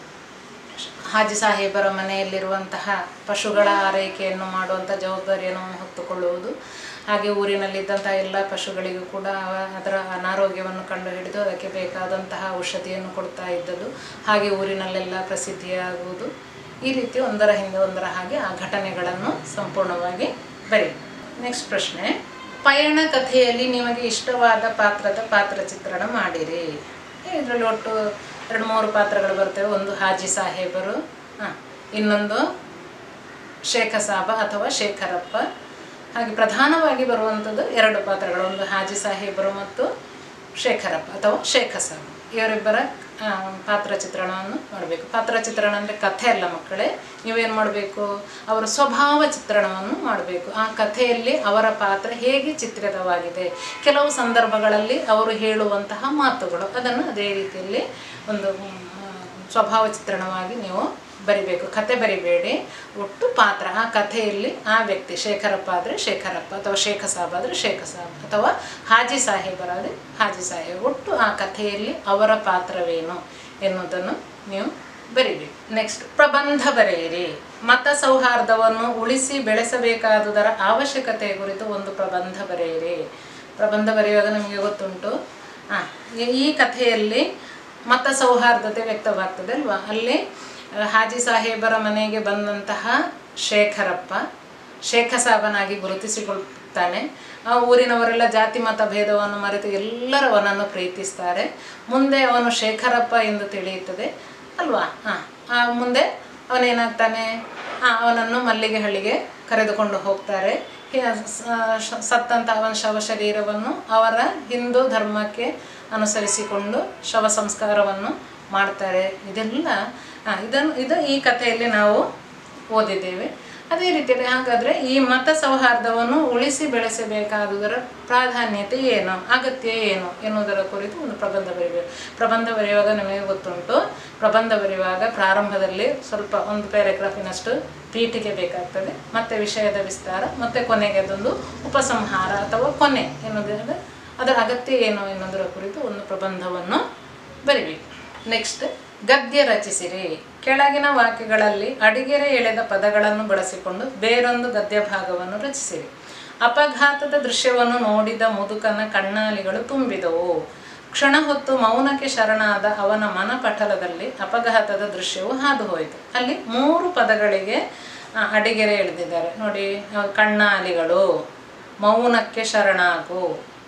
ಹಾಜಿ ಸಾಹೇಬರ ಮನೆಯಲ್ಲಿರುವಂತಹ ಪಶುಗಳ ಆರೈಕೆಯನ್ನು ಮಾಡುವಂಥ ಜವಾಬ್ದಾರಿಯನ್ನು ಅವನು ಹೊತ್ತುಕೊಳ್ಳುವುದು ಹಾಗೆ ಊರಿನಲ್ಲಿದ್ದಂತಹ ಎಲ್ಲ ಪಶುಗಳಿಗೂ ಕೂಡ ಅವ- ಅದರ ಅನಾರೋಗ್ಯವನ್ನು ಕಂಡುಹಿಡಿದು ಅದಕ್ಕೆ ಬೇಕಾದಂತಹ ಔಷಧಿಯನ್ನು ಕೊಡ್ತಾ ಇದ್ದದ್ದು ಹಾಗೆ ಊರಿನಲ್ಲೆಲ್ಲ ಪ್ರಸಿದ್ಧಿಯಾಗುವುದು ಈ ರೀತಿ ಒಂದರ ಹಿಂದೆ ಒಂದರ ಹಾಗೆ ಆ ಘಟನೆಗಳನ್ನು ಸಂಪೂರ್ಣವಾಗಿ ಬರಿ ನೆಕ್ಸ್ಟ್ ಪ್ರಶ್ನೆ ಪಯಣ ಕಥೆಯಲ್ಲಿ ನಿಮಗೆ ಇಷ್ಟವಾದ ಪಾತ್ರದ ಪಾತ್ರ ಚಿತ್ರಣ ಮಾಡಿರಿ ಇದರಲ್ಲಿ ಒಟ್ಟು ಎರಡು ಮೂರು ಪಾತ್ರಗಳು ಬರ್ತವೆ ಒಂದು ಹಾಜಿ ಸಾಹೇಬರು ಹಾಂ ಇನ್ನೊಂದು ಶೇಖ ಸಾಬ ಅಥವಾ ಶೇಖರಪ್ಪ ಹಾಗೆ ಪ್ರಧಾನವಾಗಿ ಬರುವಂಥದ್ದು ಎರಡು ಪಾತ್ರಗಳು ಒಂದು ಹಾಜಿ ಸಾಹೇಬರು ಮತ್ತು ಶೇಖರಪ್ಪ ಅಥವಾ ಶೇಖ ಸಾಬ ಇವರಿಬ್ಬರ ಆ, ಪಾತ್ರ ಚಿತ್ರಣವನ್ನು ಮಾಡಬೇಕು ಪಾತ್ರ ಚಿತ್ರಣ ಅಂದರೆ ಕಥೆ ಅಲ್ಲ ಮಕ್ಕಳೇ ನೀವೇನು ಮಾಡಬೇಕು ಅವರ ಸ್ವಭಾವ ಚಿತ್ರಣವನ್ನು ಮಾಡಬೇಕು ಆ ಕಥೆಯಲ್ಲಿ ಅವರ ಪಾತ್ರ ಹೇಗೆ ಚಿತ್ರಿತವಾಗಿದೆ ಕೆಲವು ಸಂದರ್ಭಗಳಲ್ಲಿ ಅವರು ಹೇಳುವಂತಹ ಮಾತುಗಳು ಅದನ್ನು ಅದೇ ರೀತಿಯಲ್ಲಿ ಒಂದು ಮ್, ಸ್ವಭಾವ ಚಿತ್ರಣವಾಗಿ ನೀವು ಬರಿಬೇಕು ಕತೆ ಬರಿಬೇಡಿ ಒಟ್ಟು ಪಾತ್ರ ಆ ಕಥೆಯಲ್ಲಿ ಆ ವ್ಯಕ್ತಿ ಶೇಖರಪ್ಪ ಆದರೆ ಶೇಖರಪ್ಪ ಅಥವಾ ಶೇಖ ಸಾಬ್ ಆದರೆ ಶೇಖ ಸಾಬ್ ಅಥವಾ ಹಾಜಿ ಸಾಹೇಬರಾದರೆ ಹಾಜಿ ಸಾಹೇಬ್ ಒಟ್ಟು ಆ ಕಥೆಯಲ್ಲಿ ಅವರ ಪಾತ್ರವೇನು ಎನ್ನುವುದನ್ನು ನೀವು ಬರಿಬೇಕು ನೆಕ್ಸ್ಟ್ ಪ್ರಬಂಧ ಬರೆಯಿರಿ ಮತ ಸೌಹಾರ್ದವನ್ನು ಉಳಿಸಿ ಬೆಳೆಸಬೇಕಾದುದರ ಅವಶ್ಯಕತೆ ಕುರಿತು ಒಂದು ಪ್ರಬಂಧ ಬರೆಯಿರಿ ಪ್ರಬಂಧ ಬರೆಯುವಾಗ ನಮಗೆ ಗೊತ್ತುಂಟು ಆ, ಈ- ಈ ಕಥೆಯಲ್ಲಿ ಮತ ಸೌಹಾರ್ದತೆ ವ್ಯಕ್ತವಾಗ್ತದೆ ಅಲ್ವಾ ಅಲ್ಲಿ ಆ, ಹಾಜಿ ಸಾಹೇಬರ ಮನೆಗೆ ಬಂದಂತಹ ಶೇಖರಪ್ಪ ಶೇಖ ಸಾಬನಾಗಿ ಗುರುತಿಸಿಕೊಳ್ತಾನೆ ಆ ಊರಿನವರೆಲ್ಲ ಜಾತಿ ಮತ ಭೇದವನ್ನು ಮರೆತು ಎಲ್ಲರೂ ಅವನನ್ನು ಪ್ರೀತಿಸ್ತಾರೆ ಮುಂದೆ ಅವನು ಶೇಖರಪ್ಪ ಎಂದು ತಿಳಿಯುತ್ತದೆ ಅಲ್ವಾ ಹಾಂ ಆ ಮುಂದೆ ಅವನೇನಾಗ್ತಾನೆ ಆ, ಅವನನ್ನು ಮಲ್ಲಿಗೆಹಳ್ಳಿಗೆ ಕರೆದುಕೊಂಡು ಹೋಗ್ತಾರೆ ಹಿ- ಸ- ಶ- ಸತ್ತಂತ ಅವನ ಶವ ಶರೀರವನ್ನು ಅವರ ಹಿಂದೂ ಧರ್ಮಕ್ಕೆ ಅನುಸರಿಸಿಕೊಂಡು ಶವ ಸಂಸ್ಕಾರವನ್ನು ಮಾಡ್ತಾರೆ ಇದೆಲ್ಲ ಆ, ಇದನ್ನು ಇದು ಈ ಕಥೆಯಲ್ಲಿ ನಾವು ಓದಿದ್ದೇವೆ ಅದೇ ರೀತಿಯಲ್ಲಿ ಹಾಗಾದರೆ ಈ ಮತ ಸೌಹಾರ್ದವನ್ನು ಉಳಿಸಿ ಬೆಳೆಸಬೇಕಾದುದರ ಪ್ರಾಧಾನ್ಯತೆ ಏನು ಅಗತ್ಯ ಏನು ಎನ್ನುವುದರ ಕುರಿತು ಒಂದು ಪ್ರಬಂಧ ಬರೀಬೇಕು ಪ್ರಬಂಧ ಬರೆಯುವಾಗ ನಿಮಗೆ ಗೊತ್ತುಂಟು ಪ್ರಬಂಧ ಬರೆಯುವಾಗ ಪ್ರಾರಂಭದಲ್ಲಿ ಸ್ವಲ್ಪ ಒಂದು ಪ್ಯಾರಾಗ್ರಾಫಿನಷ್ಟು ಪೀಠಿಗೆ ಬೇಕಾಗ್ತದೆ ಮತ್ತು ವಿಷಯದ ವಿಸ್ತಾರ ಮತ್ತು ಕೊನೆಗೆ ಅದೊಂದು ಉಪಸಂಹಾರ ಅಥವಾ ಕೊನೆ ಎನ್ನುವುದರ ಅದರ ಅಗತ್ಯ ಏನು ಎನ್ನುವುದರ ಕುರಿತು ಒಂದು ಪ್ರಬಂಧವನ್ನು ಬರಿಬೇಕು ನೆಕ್ಸ್ಟ್ ಗದ್ಯ ರಚಿಸಿರಿ ಕೆಳಗಿನ ವಾಕ್ಯಗಳಲ್ಲಿ ಅಡಿಗೆರೆ ಎಳೆದ ಪದಗಳನ್ನು ಬಳಸಿಕೊಂಡು ಬೇರೊಂದು ಗದ್ಯ ಭಾಗವನ್ನು ರಚಿಸಿರಿ ಅಪಘಾತದ ದೃಶ್ಯವನ್ನು ನೋಡಿದ ಮುದುಕನ ಕಣ್ಣಾಲಿಗಳು ತುಂಬಿದವು ಕ್ಷಣ ಹೊತ್ತು ಮೌನಕ್ಕೆ ಶರಣಾದ ಅವನ ಮನಪಟಲದಲ್ಲಿ ಅಪಘಾತದ ದೃಶ್ಯವು ಹಾದು ಹೋಯಿತು ಅಲ್ಲಿ ಮೂರು ಪದಗಳಿಗೆ ಆ, ಅಡಿಗೆರೆ ಎಳೆದಿದ್ದಾರೆ ನೋಡಿ ಆ, ಕಣ್ಣಾಲಿಗಳು ಮೌನಕ್ಕೆ ಶರಣಾಗು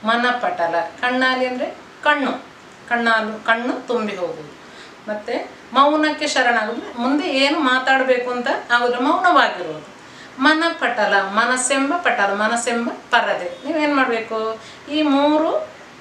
ಮನಪಟಲ ಕಣ್ಣಾಲಿ ಅಂದರೆ ಕಣ್ಣು ಕಣ್ಣಾಲು ಕಣ್ಣು ತುಂಬಿ ಹೋಗುವುದು ಮತ್ತು ಮೌನಕ್ಕೆ ಶರಣಾಗುದು ಮುಂದೆ ಏನು ಮಾತಾಡಬೇಕು ಅಂತ ಆಗೋದ್ರೆ ಮೌನವಾಗಿರುವುದು ಮನಪಟಲ ಮನಸ್ಸೆಂಬ ಪಟಲ ಮನಸ್ಸೆಂಬ ಪರದೆ ನೀವೇನು ಮಾಡಬೇಕು ಈ ಮೂರು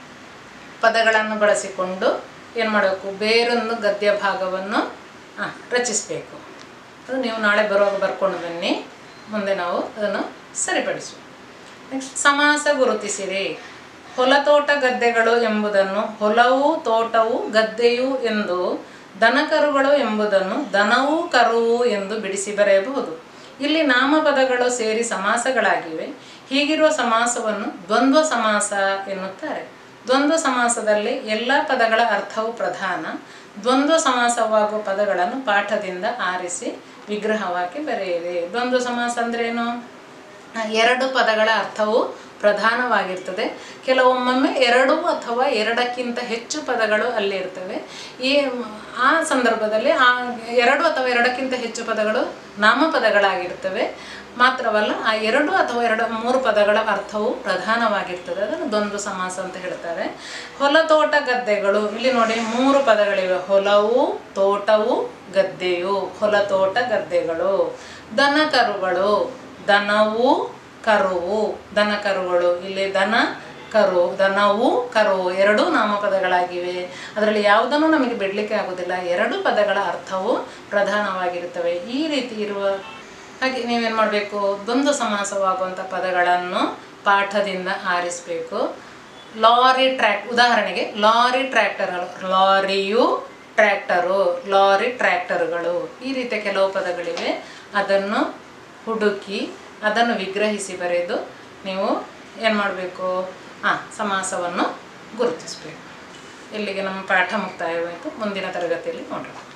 ಪದಗಳನ್ನು ಬಳಸಿಕೊಂಡು ಏನು ಮಾಡಬೇಕು ಬೇರೊಂದು ಗದ್ಯ ಭಾಗವನ್ನು ಆ, ರಚಿಸಬೇಕು ಅದು ನೀವು ನಾಳೆ ಬರುವಾಗ ಬರ್ಕೊಂಡು ಬನ್ನಿ ಮುಂದೆ ನಾವು ಅದನ್ನು ಸರಿಪಡಿಸುವ ನೆಕ್ಸ್ಟ್ ಸಮಾಸ ಗುರುತಿಸಿರಿ ಹೊಲತೋಟ ಗದ್ದೆಗಳು ಎಂಬುದನ್ನು ಹೊಲವು ತೋಟವು ಗದ್ದೆಯು ಎಂದು ದನಕರುಗಳು ಎಂಬುದನ್ನು ದನವೂ ಕರುವು ಎಂದು ಬಿಡಿಸಿ ಬರೆಯಬಹುದು ಇಲ್ಲಿ ನಾಮಪದಗಳು ಸೇರಿ ಸಮಾಸಗಳಾಗಿವೆ ಹೀಗಿರುವ ಸಮಾಸವನ್ನು ದ್ವಂದ್ವ ಸಮಾಸ ಎನ್ನುತ್ತಾರೆ ದ್ವಂದ್ವ ಸಮಾಸದಲ್ಲಿ ಎಲ್ಲ ಪದಗಳ ಅರ್ಥವು ಪ್ರಧಾನ ದ್ವಂದ್ವ ಸಮಾಸವಾಗುವ ಪದಗಳನ್ನು ಪಾಠದಿಂದ ಆರಿಸಿ ವಿಗ್ರಹವಾಗಿ ಬರೆಯಿರಿ ದ್ವಂದ್ವ ಸಮಾಸ ಅಂದ್ರೇನು ಆ, ಎರಡು ಪದಗಳ ಅರ್ಥವು ಪ್ರಧಾನವಾಗಿರ್ತದೆ ಕೆಲವೊಮ್ಮೊಮ್ಮೆ ಎರಡು ಅಥವಾ ಎರಡಕ್ಕಿಂತ ಹೆಚ್ಚು ಪದಗಳು ಅಲ್ಲಿ ಇರ್ತವೆ ಈ ಆ ಸಂದರ್ಭದಲ್ಲಿ ಆ ಎರಡು ಅಥವಾ ಎರಡಕ್ಕಿಂತ ಹೆಚ್ಚು ಪದಗಳು ನಾಮಪದಗಳಾಗಿರ್ತವೆ ಮಾತ್ರವಲ್ಲ ಆ ಎರಡು ಅಥವಾ ಎರಡು ಮೂರು ಪದಗಳ ಅರ್ಥವು ಪ್ರಧಾನವಾಗಿರ್ತದೆ ಅದನ್ನು ದ್ವಂದ್ವ ಸಮಾಸ ಅಂತ ಹೇಳ್ತಾರೆ ಹೊಲ ತೋಟ ಗದ್ದೆಗಳು ಇಲ್ಲಿ ನೋಡಿ ಮೂರು ಪದಗಳಿವೆ ಹೊಲವು ತೋಟವು ಗದ್ದೆಯು ಹೊಲ ತೋಟ ಗದ್ದೆಗಳು ದನ ಕರುಗಳು ದನವು ಕರುವು ದನ ಕರುಗಳು ಇಲ್ಲಿ ದನ ಕರು ದನವು ಕರು ಎರಡೂ ನಾಮಪದಗಳಾಗಿವೆ ಅದರಲ್ಲಿ ಯಾವುದನ್ನು ನಮಗೆ ಬಿಡಲಿಕ್ಕೆ ಆಗೋದಿಲ್ಲ ಎರಡು ಪದಗಳ ಅರ್ಥವು ಪ್ರಧಾನವಾಗಿರುತ್ತವೆ ಈ ರೀತಿ ಇರುವ ಹಾಗೆ ನೀವೇನು ಮಾಡಬೇಕು ದ್ವಂದ್ವ ಸಮಾಸವಾಗುವಂಥ ಪದಗಳನ್ನು ಪಾಠದಿಂದ ಆರಿಸಬೇಕು ಲಾರಿ ಟ್ರ್ಯಾಕ್ ಉದಾಹರಣೆಗೆ ಲಾರಿ ಟ್ರ್ಯಾಕ್ಟರ್ಗಳು ಲಾರಿಯು ಟ್ರ್ಯಾಕ್ಟರು ಲಾರಿ ಟ್ರ್ಯಾಕ್ಟರ್ಗಳು ಈ ರೀತಿಯ ಕೆಲವು ಪದಗಳಿವೆ ಅದನ್ನು ಹುಡುಕಿ ಅದನ್ನು ವಿಗ್ರಹಿಸಿ ಬರೆದು ನೀವು ಏನು ಮಾಡಬೇಕು ಹಾಂ ಸಮಾಸವನ್ನು ಗುರುತಿಸಬೇಕು ಇಲ್ಲಿಗೆ ನಮ್ಮ ಪಾಠ ಮುಕ್ತಾಯವಾಯಿತು ಮುಂದಿನ ತರಗತಿಯಲ್ಲಿ ನೋಡೋಣ